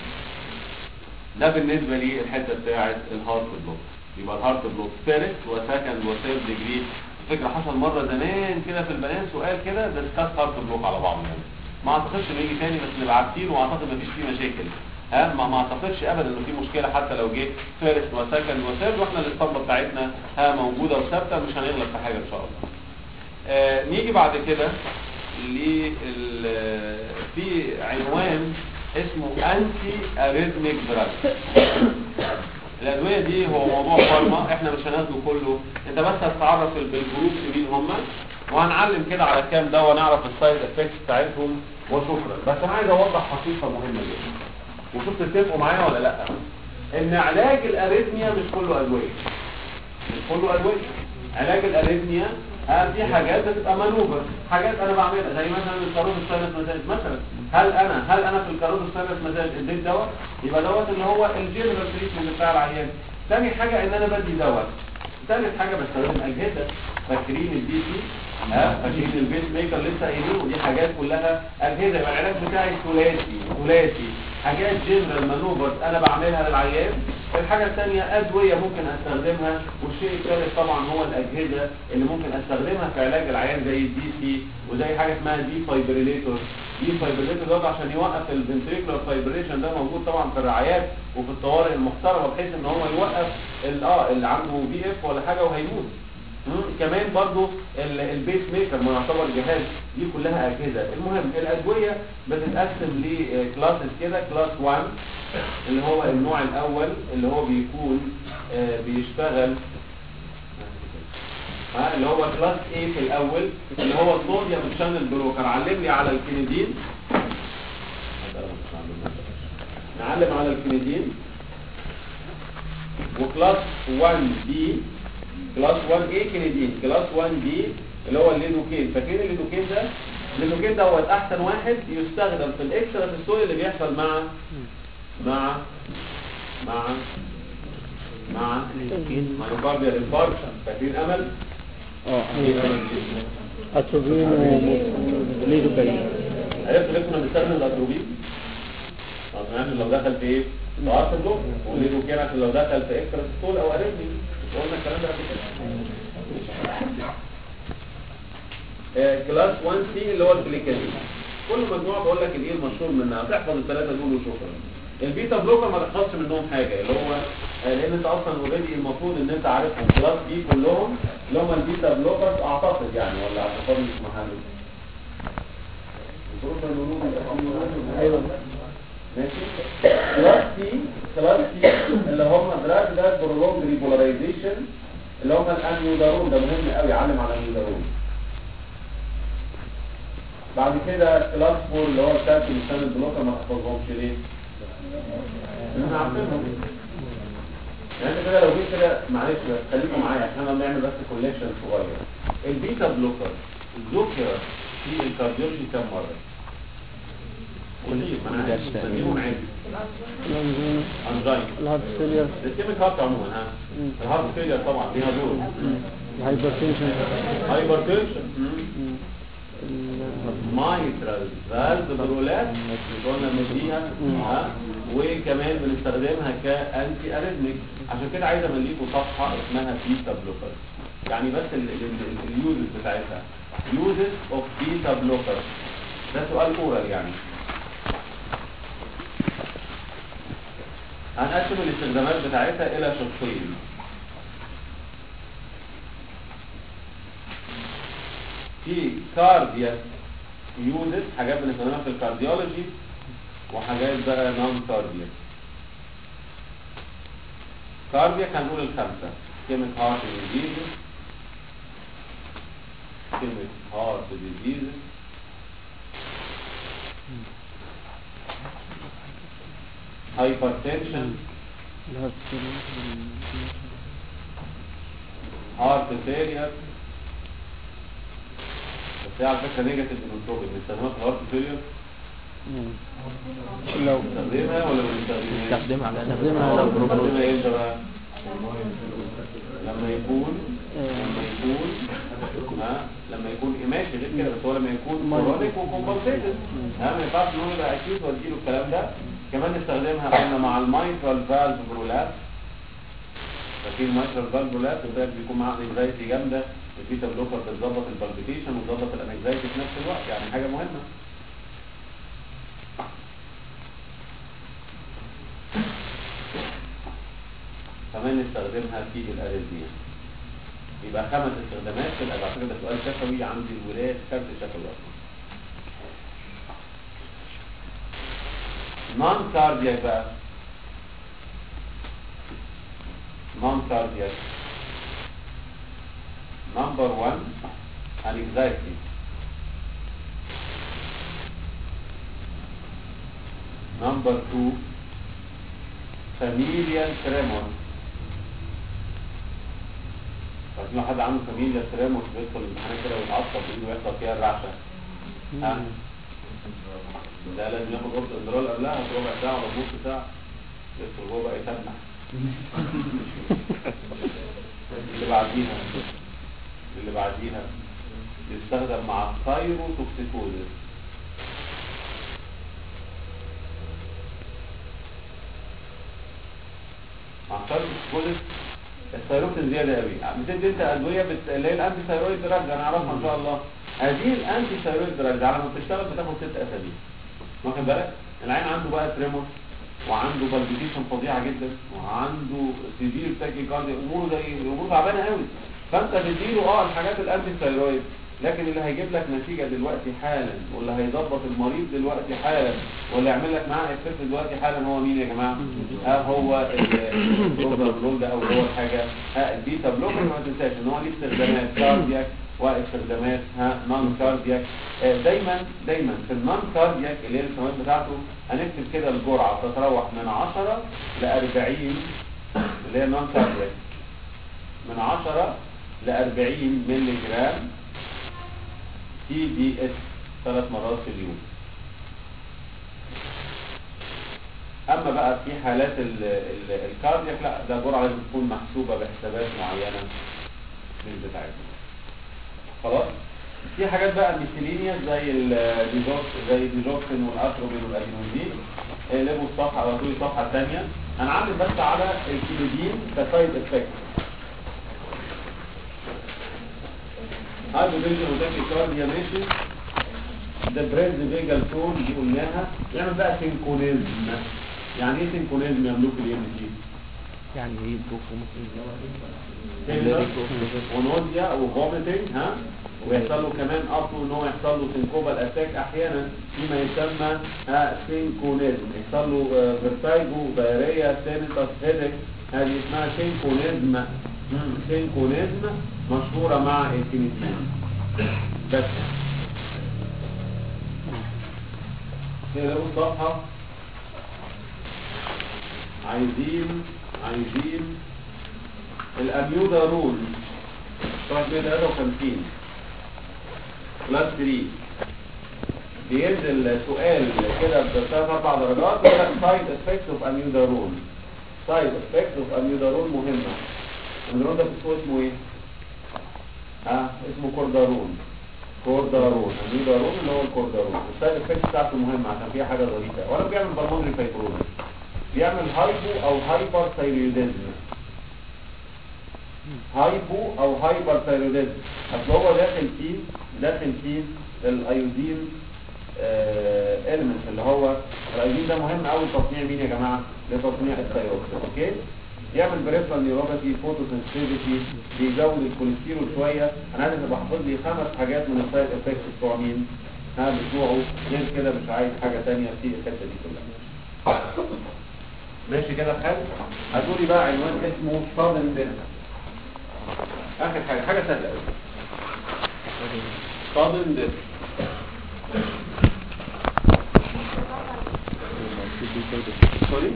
ده بالنسبه لي الحته بتاعه الهارت بلوك يبقى الهارت بلوك فيرست وسكند وثيرد ديجري الفكره حصل مره زمان كده في البنات سؤال كده ده سكات هارت بلوك على بعض يعني ما اعتقدش انه يجي تاني بس نبقى عارفين واعتقد مفيش فيه مشاكل ها ما ما اعتقدش ابدا انه في مشكله حتى لو جه فيرست وسكند وثيرد واحنا الاسطمبه بتاعتنا ها موجوده وثابته مش هنغلط في حاجه ان شاء الله آه نيجي بعد كده لل في عنوان اسمه انتي اريثميك دراج الادويه دي هو موضوع فارما احنا مش هناخده كله انت بس هتتعرف بالجروب مين هم وهنعلم كده على كام دواء نعرف السايد افكتس بتاعتهم وشكرا بس انا عايز اوضح حقيقه مهمه جدا وشوف تتفقوا معايا ولا لا ان علاج الاريثميا مش كله ادويه مش كله ادويه علاج الاريثميا ها في حاجات بتبقى مانوفر حاجات انا بعملها زي مثلا الكاروز الساينس مزاج مثلا هل انا هل انا في الكاروز الساينس مزاج اديت دواء يبقى دوت اللي هو الجنرال تريتمنت بتاع العيان ثاني حاجه ان انا بدي دواء ثالث حاجه بستخدم اجهزه فاكرين الدي سي ها فاكرين البيس ميكر لسه قايلين ودي حاجات كلها اجهزه يبقى العلاج بتاعي ثلاثي ثلاثي حاجات جنرال مانوفرز انا بعملها للعيان الحاجه الثانيه ادويه ممكن استخدمها والشيء الثالث طبعا هو الاجهزه اللي ممكن استخدمها في علاج العيان زي الدي سي وزي حاجه اسمها دي فايبريليتور دي فايبريليتور دوت عشان يوقف الفنتريكولار فايبريشن ده موجود طبعا في الرعايات وفي الطوارئ المحترمه بحيث ان هو يوقف ال- اه اللي عنده بي اف ولا حاجه وهيموت مم، كمان برضو ال- البيس ميكر ما يعتبر جهاز دي كلها اجهزه المهم الادويه بتتقسم لكلاسز كده كلاس 1 اللي هو النوع الاول اللي هو بيكون آه، بيشتغل ها اللي هو كلاس A في الاول اللي هو الصوديوم شانل بلوكر علم لي على الكينيدين نعلم على الكينيدين وكلاس 1 بي كلاس 1 A كينيدين كلاس 1 بي اللي هو الليدوكين فاكرين الليدوكين ده الليدوكين ده هو احسن واحد يستخدم في الاكسترا تستول اللي بيحصل مع مع مع مع مايوكارديال انفاركشن فاكرين امل اه ايه امل دي؟ اتروبين وليدو باين عرفت ليه كنا بنستخدم الاتروبين طب يعني لو دخل في ايه في عرض الجو وليه كان عشان لو دخل في اكسترا ستول او اريثمي قلنا الكلام ده قبل كده آه، كلاس 1 سي اللي هو الكليكالين كل مجموعه بقول لك الايه المشهور منها تحفظ الثلاثه دول وشكرا البيتا بلوكر ما تحفظش منهم حاجه اللي هو آه، لان انت اصلا اوريدي المفروض ان انت عارفهم كلاس بي كلهم اللي هم البيتا بلوكرز اعتقد يعني ولا اعتقد مش محل المفروض إن الورود يبقى فيه ورود. ايوه ماشي كلاس سي كلاس سي اللي هم دراج دراج برولونج ريبولاريزيشن اللي هم الانيودارون ده مهم قوي علم على الانيودارون بعد كده كلاس 4 اللي هو الكابتن السنة البلوكر ما تحفظهمش ليه؟ لأن احنا عارفينهم يعني انت كده لو جيت كده معلش بس خليكم معايا عشان انا بنعمل بس كوليكشن صغير البيتا بلوكر ذكر في الكارديولوجي كم مرة؟ كتير ما انا عارف بسميهم عادي الانزيم انجاين الهارت فيلير السيستمك هارت عموما ها مم. الهارت فيلير طبعا ليها دور الهايبرتنشن هايبرتنشن مايترال فالف برولات قلنا بنديها ها وكمان بنستخدمها كانتي اريثميك عشان كده عايز امليكم صفحه اسمها بيتا بلوكر يعني بس اليوزز بتاعتها يوزز اوف بيتا بلوكر ده سؤال اورال يعني هنقسم الاستخدامات بتاعتها الى شقين في كاردياك يوزز حاجات بنستخدمها في الكارديولوجي وحاجات بقى نون كاردياك كاردياك هنقول الخمسة كلمة هارت ديزيز كلمة هارت ديزيز هايبرتنشن الهارت فيلير هارت فيلير بس هي على فكرة نيجاتيف انوتروبيك بنستخدمها في الهارت فيلير لو بنستخدمها ولا ما بنستخدمهاش؟ استخدمها على استخدمها لو بنستخدمها امتى بقى؟ لما يكون آه. لما يكون ها لما يكون ماشي غير كده بس هو لما يكون مرض. كرونيك وكومبنسيتد ها ما ينفعش نقول يبقى اكيد واديله الكلام ده كمان نستخدمها قلنا مع المايترال فالف برولاب ففي المايترال فالف برولاب ده بيكون معاه انكزايتي جامده البيتا بلوكر بتظبط البالبيتيشن وتظبط الانكزايتي في نفس الوقت يعني حاجه مهمه كمان نستخدمها في الاريزميا يبقى خمس استخدامات في على فكره ده سؤال شفوي عندي الولاد كارت شفوي اصلا نون كاردياك بقى نون كاردياك نمبر 1 anxiety نمبر 2 familial tremor بس لو حد عنده familial tremor بيدخل الامتحان كده ويتعصب ايده ويحصل فيها الرعشه ها ده لازم ياخد اوضه اندرال قبلها ربع ساعه ولا نص ساعه يدخل جوه بقى يتنح اللي بعديها اللي بعديها يستخدم مع الثايروتوكسيكوزيس مع الثايروتوكسيكوزيس الثايروكسين زياده قوي بتدي انت ادويه بت... اللي هي الانتي ثايرويد دراج انا اعرفها ان شاء الله هذه الانتي ثايرويد دراج على ما بتشتغل بتاخد ست اسابيع واخد بالك العين عنده بقى تريمور وعنده بالبيتيشن فظيعه جدا وعنده سيفير تاكيكارديا اموره زي اموره تعبانه قوي فانت بتديله اه الحاجات الانتي ثايرويد لكن اللي هيجيب لك نتيجه دلوقتي حالا واللي هيظبط المريض دلوقتي حالا واللي يعمل لك معاه افكت دلوقتي حالا هو مين يا جماعه؟ ها هو البروبر ده او هو الحاجه ها البيتا بلوكر ما تنساش ان هو ليه استخدامات كاردياك واستخدامات ها نون كاردياك آه، دايما دايما في النون كاردياك اللي هي الاستخدامات بتاعته هنكتب كده الجرعه تتراوح من 10 ل 40 اللي هي نون كاردياك من 10 ل 40 مللي جرام تي دي اس ثلاث مرات في اليوم اما بقى في حالات ال- ال- الكاردياك لا ده جرعه لازم تكون محسوبه بحسابات معينه مش بتاعتنا خلاص في حاجات بقى ميثيلينيا زي الديزوكس زي الديزوكسين والاتروبين والادينوزين اقلبوا الصفحه على طول الصفحه الثانيه هنعلم بس على الكيلودين كسايد افكت هايبوتنشن وتاكي كارديا ماشي ده بريد فيجال تون دي قلناها يعمل بقى سينكونيزم يعني ايه سينكونيزم يملك الام سي يعني ايه بروفو ونوديا وفوميتنج ها ويحصل له كمان اب ان هو يحصل له سينكوبال اتاك احيانا فيما يسمى ها سينكونيزم يحصل له آه، فيرتايجو دايريا سينيتاس هيدك هذه اسمها سينكونيزم مم، سينكونيزم مشهوره مع الكينيتين بس كده لو الصفحه عايزين عايزين الاميودا رول صفحه 153 بلس 3 بينزل سؤال كده بثلاث اربع درجات يقول لك سايد افكت اوف اميودا رول سايد افكت اوف اميودا رول مهمه الاميودا ده في اسمه ايه؟ ها اسمه كوردارون كوردارون اميودا رول اللي هو الكوردارون السايد افكت بتاعته مهمه عشان فيها حاجه ظريفه ولا بيعمل بالمونري فايبروزس بيعمل هايبو او هايبر ثايرويدزم هايبو او هايبر ثايرويدزم اصل هو داخل فيه داخل فيه الايودين اليمنت اللي هو الايودين ده مهم قوي لتصنيع مين يا جماعه لتصنيع الثايروكسين اوكي يعمل بريفرال نيوروباثي فوتوسنسيتيفيتي بيزود الكوليسترول شويه انا عايز ابقى حافظ لي خمس حاجات من السايد افكتس بتوع مين ها بتوعه غير كده مش عايز حاجه ثانيه في الحته دي كلها ماشي كده خالد هتقولي بقى عنوان اسمه صادم دير اخر حاجه حاجه سهله قوي صادم دير سوري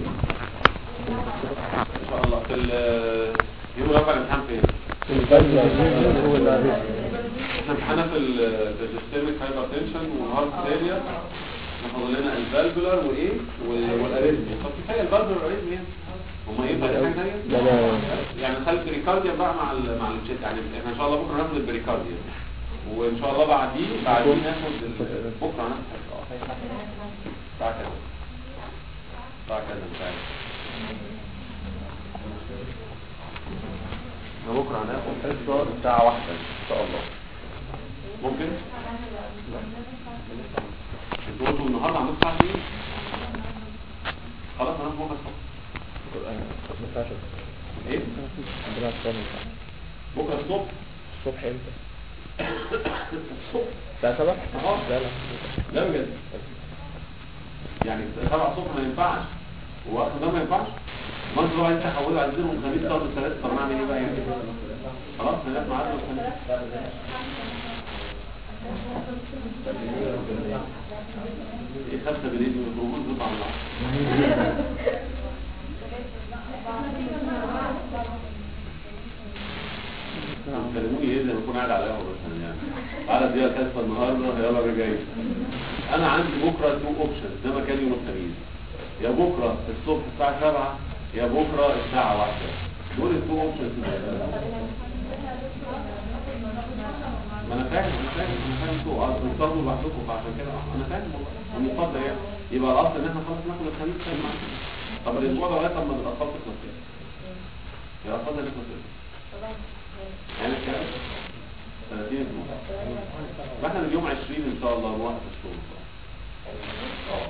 ان شاء الله في ال- يوم الاربعاء الامتحان فين؟ هو اللي عارف. احنا امتحانا في السيستميك هايبرتنشن والهارت فيلير احنا فاضل لنا الفالفولار وايه و- والاريزميا طب كفايه الفالفولار والاريزميا هما ايه بقى حاجه ثانيه؟ لا لا يعني خلي البريكارديا بقى مع ال مع الشيت يعني احنا ان شاء الله بكره ناخد البريكارديا وان شاء الله بعديه بعديه ناخد ال- بكره هناخد اه الساعه كام؟ الساعه كام بتاعي احنا بكره هناخد حصه الساعه واحدة ان شاء الله ممكن؟ انتوا قلتوا النهارده عندكم الساعه 2 خلاص هناخد بكره الصبح ايه؟ عندنا الصبح بكره الصبح الصبح امتى؟ الصبح الساعة 7 اه لا لا لا بجد يعني سبعة الصبح ما ينفعش ووقت ده ما ينفعش ما انتوا بقى انت حولوا على الزيرو الخميس صار الثلاث طب نعمل ايه بقى يعني خلاص هنبقى معانا الخميس ايه خمسة بالليل والخروج بتطلع من العصر كلموني ايه زي ما اكون قاعد على القهوه مثلا يعني على دي الحصه النهارده يلا انا جاي انا عندي بكره تو اوبشنز ده مكان يوم الخميس يا بكره الصبح الساعه 7 يا بكره الساعه 1 دول التو اوبشنز ما انا فاهم انا فاهم انا فاهم انتوا اصلا بتاخدوا لوحدكم فعشان كده انا فاهم والله المفضل يعني يبقى الاصل ان احنا خلاص ناخد الخميس كان معانا طب الاسبوع ده لغايه اما الاطفال تخلص كده يا الاطفال ده تخلص كده يعني كام 30 اسبوع مثلا اليوم 20 ان شاء الله موافق الشغل اه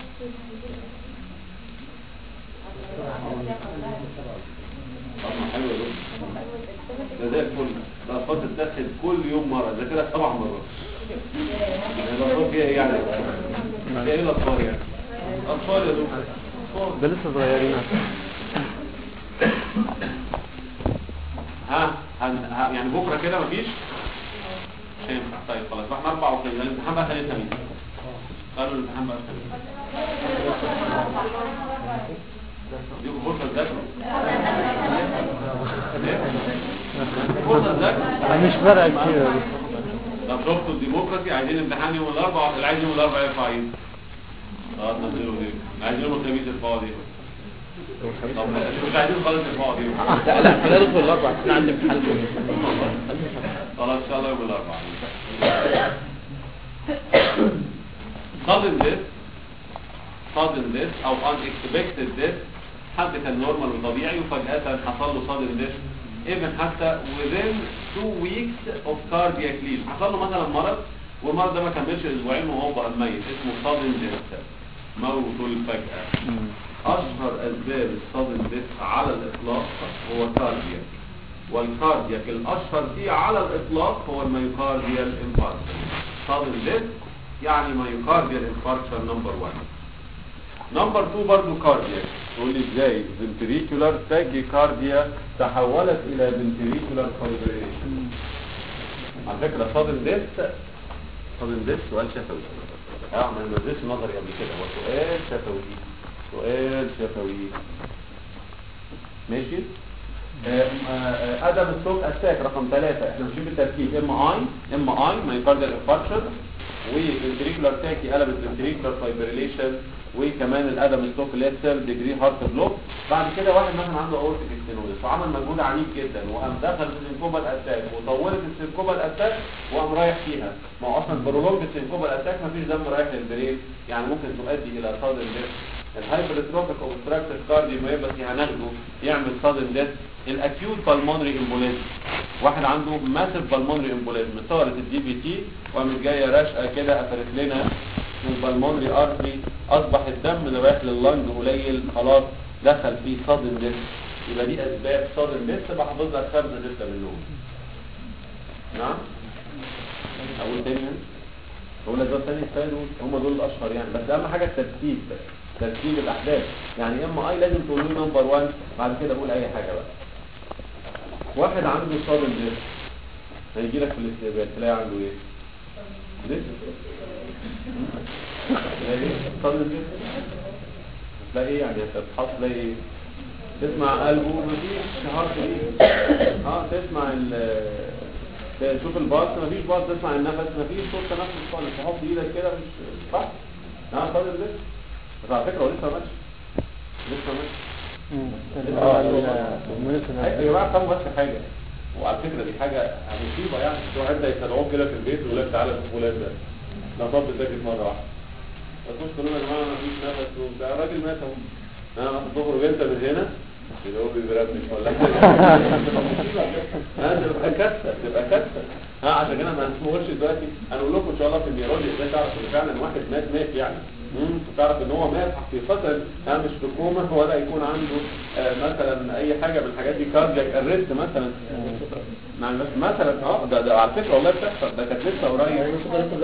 طب ما حلو يا دكتور ده زي الفل ده الاطفال تتاخد كل يوم مره ده كده سبع مرات يعني الاطفال فيها ايه يعني فيها ايه الاطفال يعني اطفال يا دكتور اطفال ده لسه صغيرين ها هن... ها يعني بكره كده مفيش مش هينفع طيب خلاص احنا اربع وخميس الامتحان بقى خليه خميس قالوا الامتحان بقى خميس ديكوا فرصه تذاكروا إيه؟ فرصه تذاكروا أنا مش فارقة كتير طب شفتوا الديمقراطي عايزين امتحان يوم الاربعاء اللي عايز يوم الاربعاء يرفع ايده اه تنزلوا دي عايزين يوم الخميس يرفعوا دي طب مش عايزين خالص يرفعوا دي لا لا خلال ندخل الأربع احنا عندي امتحان خلاص ان شاء الله يوم الاربعاء sudden death sudden death او unexpected death حد كان نورمال وطبيعي وفجأة حصل له sudden death even حتى within two weeks of cardiac lesion حصل له مثلا مرض والمرض ده ما كملش اسبوعين وهو بقى ميت اسمه sudden death موت الفجأة اشهر اسباب الsudden death على الاطلاق هو كاردياك والكاردياك الاشهر فيه على الاطلاق هو الميوكارديال انفاركشن sudden death يعني مايوكارديال انفاركشن نمبر 1 نمبر 2 برضه كاردياك تقول لي ازاي فنتريكولار تاكيكارديا تحولت الى فنتريكولار فايبريشن على فكره صادم ديس صادم ديس سؤال شفوي اه ما نزلش نظري قبل كده هو سؤال شفوي سؤال شفوي ماشي آه، آه، ادم ستوك اتاك رقم ثلاثة احنا ماشيين بالترتيب ام اي ام اي مايوكارديال انفاركشن والفنتريكولار تاكي قلبت فنتريكولار فايبريليشن وكمان الادم ستوك اللي هي ثيرد ديجري هارت بلوك بعد كده واحد مثلا عنده اورتيك ستينوزس وعمل مجهود عنيف جدا وقام دخل في السينكوبال اتاك وطولت السينكوبال اتاك وقام رايح فيها ما هو اصلا برولونج السينكوبال اتاك ما فيش دم رايح للبرين يعني ممكن تؤدي الى صدر ديث الهايبرتروفيك اوبستراكتيف كارديوميوباثي هناخده يعمل صدر ديث الاكيوت بالمونري امبوليزم واحد عنده ماسيف بالمونري امبوليزم صورت الدي بي تي وقامت جايه راشقه كده قفلت لنا البالمونري ارتري اصبح الدم اللي رايح لللنج قليل خلاص دخل فيه صدر ديث يبقى دي اسباب صدر النفس بحفظ لك خمسه سته منهم نعم اقول تاني يعني؟ اقول لك ده الثاني الثاني دول هم دول الاشهر يعني بس اهم حاجه الترتيب ترتيب الاحداث يعني ام اي لازم تقول لي نمبر 1 بعد كده اقول اي حاجه بقى واحد عنده صدر النفس هيجي لك في الاستقبال تلاقي عنده ايه؟ لسه تلاقي ايه؟ صدر النفس تلاقي ايه يعني هتتحط تلاقي ايه؟ تسمع قلبه مفيش هارت بيت اه تسمع ال تشوف الباص مفيش باص تسمع النفس مفيش صوت تنفس خالص تحط ايدك كده مش صح اه فاضل لسه بس على فكره هو لسه ماشي لسه ماشي يا جماعه فهموا بس حاجه وعلى فكره دي حاجه مصيبه يعني تروح انت يستدعوك كده في البيت ويقول لك تعالى شوف فلان ده ده طب ساكت مره واحده فتخش تقول له يا جماعه مفيش نفس وبتاع الراجل مات اهو انا تخرج انت من هنا يبقى هو بيبربش ولا ها تبقى كارثه تبقى كارثه ها عشان كده ما نسمعوش دلوقتي انا اقول لكم ان شاء الله في النيرولوجي ازاي تعرف ان فعلا واحد مات مات يعني امم تعرف ان هو مات حقيقه ها مش في كوما ولا يكون عنده آه مثلا اي حاجه من الحاجات دي كاردياك ارست مثلا يعني بس مثلا اه ده, ده على فكره والله بتحصل ده كانت لسه قريب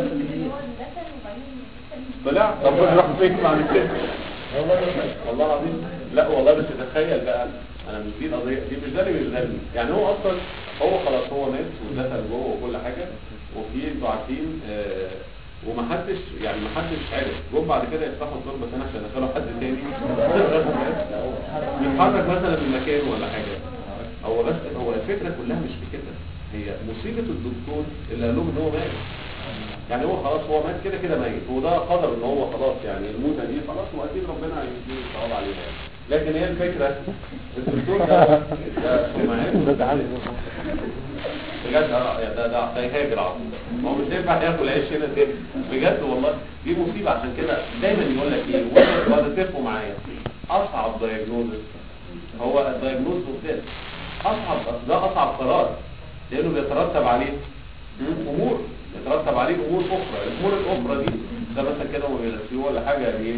طلع طب راح فين بعد كده والله العظيم لا والله بس تخيل بقى انا مش دي القضيه دي مش ده اللي بيشغلني يعني هو اصلا هو خلاص هو مات ودخل جوه وكل حاجه وفي انتوا عارفين آه ومحدش يعني محدش عرف جم بعد كده يفتحوا الدور بس انا عشان ادخلوا حد تاني يتحرك مثلا من مكانه ولا حاجه هو بس هو الفكره كلها مش في كده هي مصيبه الدكتور اللي قال لهم ان هو مات يعني هو خلاص هو مات كده كده ميت وده قدر ان هو خلاص يعني الموتة دي خلاص واكيد ربنا هيديه الثواب عليها يعني لكن هي الفكرة الدكتور ده ده سمعته بجد اه ده ده ده يهاجر على طول هو مش هينفع ياكل عيش هنا تاني بجد والله دي مصيبة عشان كده دايما يقول لك ايه ولا تفقوا معايا اصعب دايجنوزس هو الدايجنوز بالذات اصعب ده اصعب قرار لانه بيترتب عليه امور يترتب عليه امور اخرى الامور الاخرى دي ده مثلا كده ما بيغسلوه ولا حاجه ايه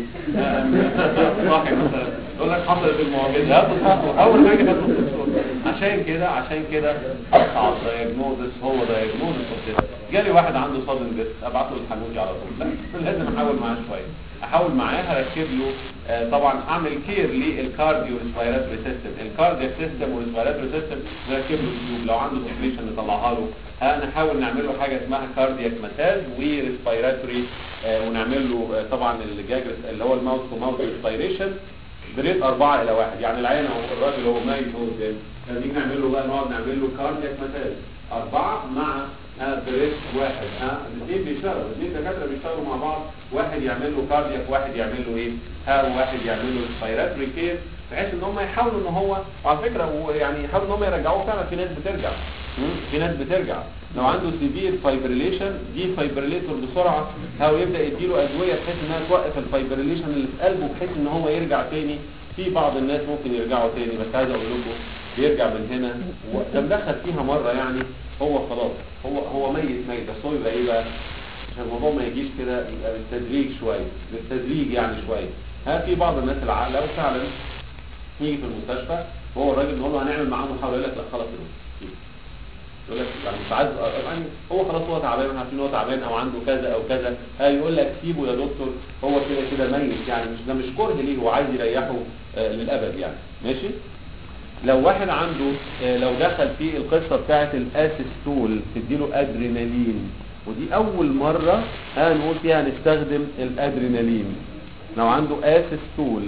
صاحي مثلا يقول لك حصلت المعجزه هات الدكتور اول حاجه هات الدكتور عشان كده عشان كده اصعب دايجنوزس هو دايجنوزس كده جالي واحد عنده صدم جسم ابعته للحنوجي على طول لا لازم احاول معاه شويه احاول معاه اركب له آه طبعا اعمل كير للكارديو ريسبيراتوري سيستم الكاردياك سيستم والريسبيراتوري سيستم نركب له تيوب لو عنده سكريشن نطلعها له آه نحاول نعمل له حاجه اسمها كاردياك مساج وريسبيراتوري آه ونعمل له آه طبعا الجاجرس اللي هو الماوث تو ماوث ريسبيريشن بريت 4 الى 1 يعني العين او الراجل هو ميت هو قدام نيجي نعمل له بقى نقعد نعمل له كاردياك مساج أربعة مع بريس واحد ها الاثنين بيشتغلوا الاثنين دكاتره بيشتغلوا مع بعض واحد يعمل له كاردياك واحد يعمل له ايه ها وواحد يعمل له ريسبيراتوري كير بحيث ان هم يحاولوا ان هو وعلى فكره يعني يحاولوا ان هم يرجعوه فعلا في ناس بترجع في ناس بترجع لو عنده سيفير فايبريليشن دي فايبريليتور بسرعه هو يبدا يديله ادويه بحيث انها توقف الفايبريليشن اللي في قلبه بحيث ان هو يرجع تاني في بعض الناس ممكن يرجعوا تاني بس عايز اقول لكم بيرجع من هنا وده مدخل فيها مره يعني هو خلاص هو هو ميت ميت بس هو يبقى ايه بقى عشان الموضوع ما يجيش كده يبقى بالتدريج شويه بالتدريج يعني شويه ها في بعض الناس العاقله وفعلا يجي في المستشفى وهو الراجل نقول له هنعمل معاه محاوله يقول لك لا خلاص يقول لك يعني مش عايز يعني هو خلاص هو تعبان احنا عارفين هو تعبان او عنده كذا او كذا ها يقول لك سيبه يا دكتور هو كده كده ميت يعني مش ده مش كره ليه هو عايز يريحه آه للابد يعني ماشي لو واحد عنده آه لو دخل في القصه بتاعه الاسيستول تديله ادرينالين ودي اول مره ها نقول فيها نستخدم الادرينالين لو عنده اسيستول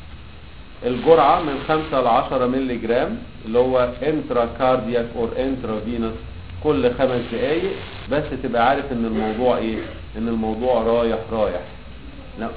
الجرعة من 5 ل 10 مللي جرام اللي هو انترا كاردياك اور انترا فينوس كل خمس دقايق بس تبقى عارف ان الموضوع ايه ان الموضوع رايح رايح لا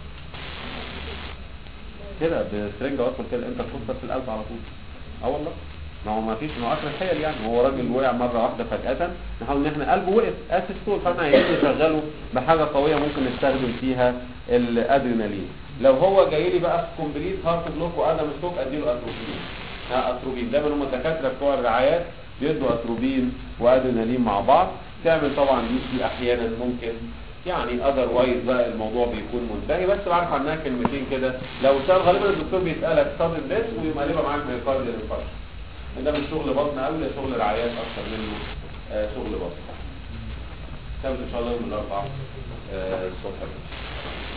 كده بسرنجة وادخل كده انت تخسر في القلب على طول اه والله ما هو ما فيش ما هو اخر الحيل يعني هو راجل وقع مره واحده فجاه نحاول ان احنا قلبه وقف اسيستول فاحنا عايزين نشغله بحاجه قويه ممكن نستخدم فيها الادرينالين لو هو جاي لي بقى في كومبليت هارت بلوك وادم ستوك اديله اتروبين ها اتروبين دايما هم الدكاتره بتوع الرعايات بيدوا اتروبين وادرينالين مع بعض تعمل طبعا دي في احيانا ممكن يعني اذروايز بقى الموضوع بيكون منتهي بس بعرف عنها كلمتين كده لو سأل غالبا الدكتور بيسالك صادم ديس ويقوم قلبها معاك مايوكارديال انفاركشن ده مش شغل بطن قوي ده شغل رعايات اكتر منه آه شغل بطن كمل ان شاء الله يوم الاربعاء آه الصبح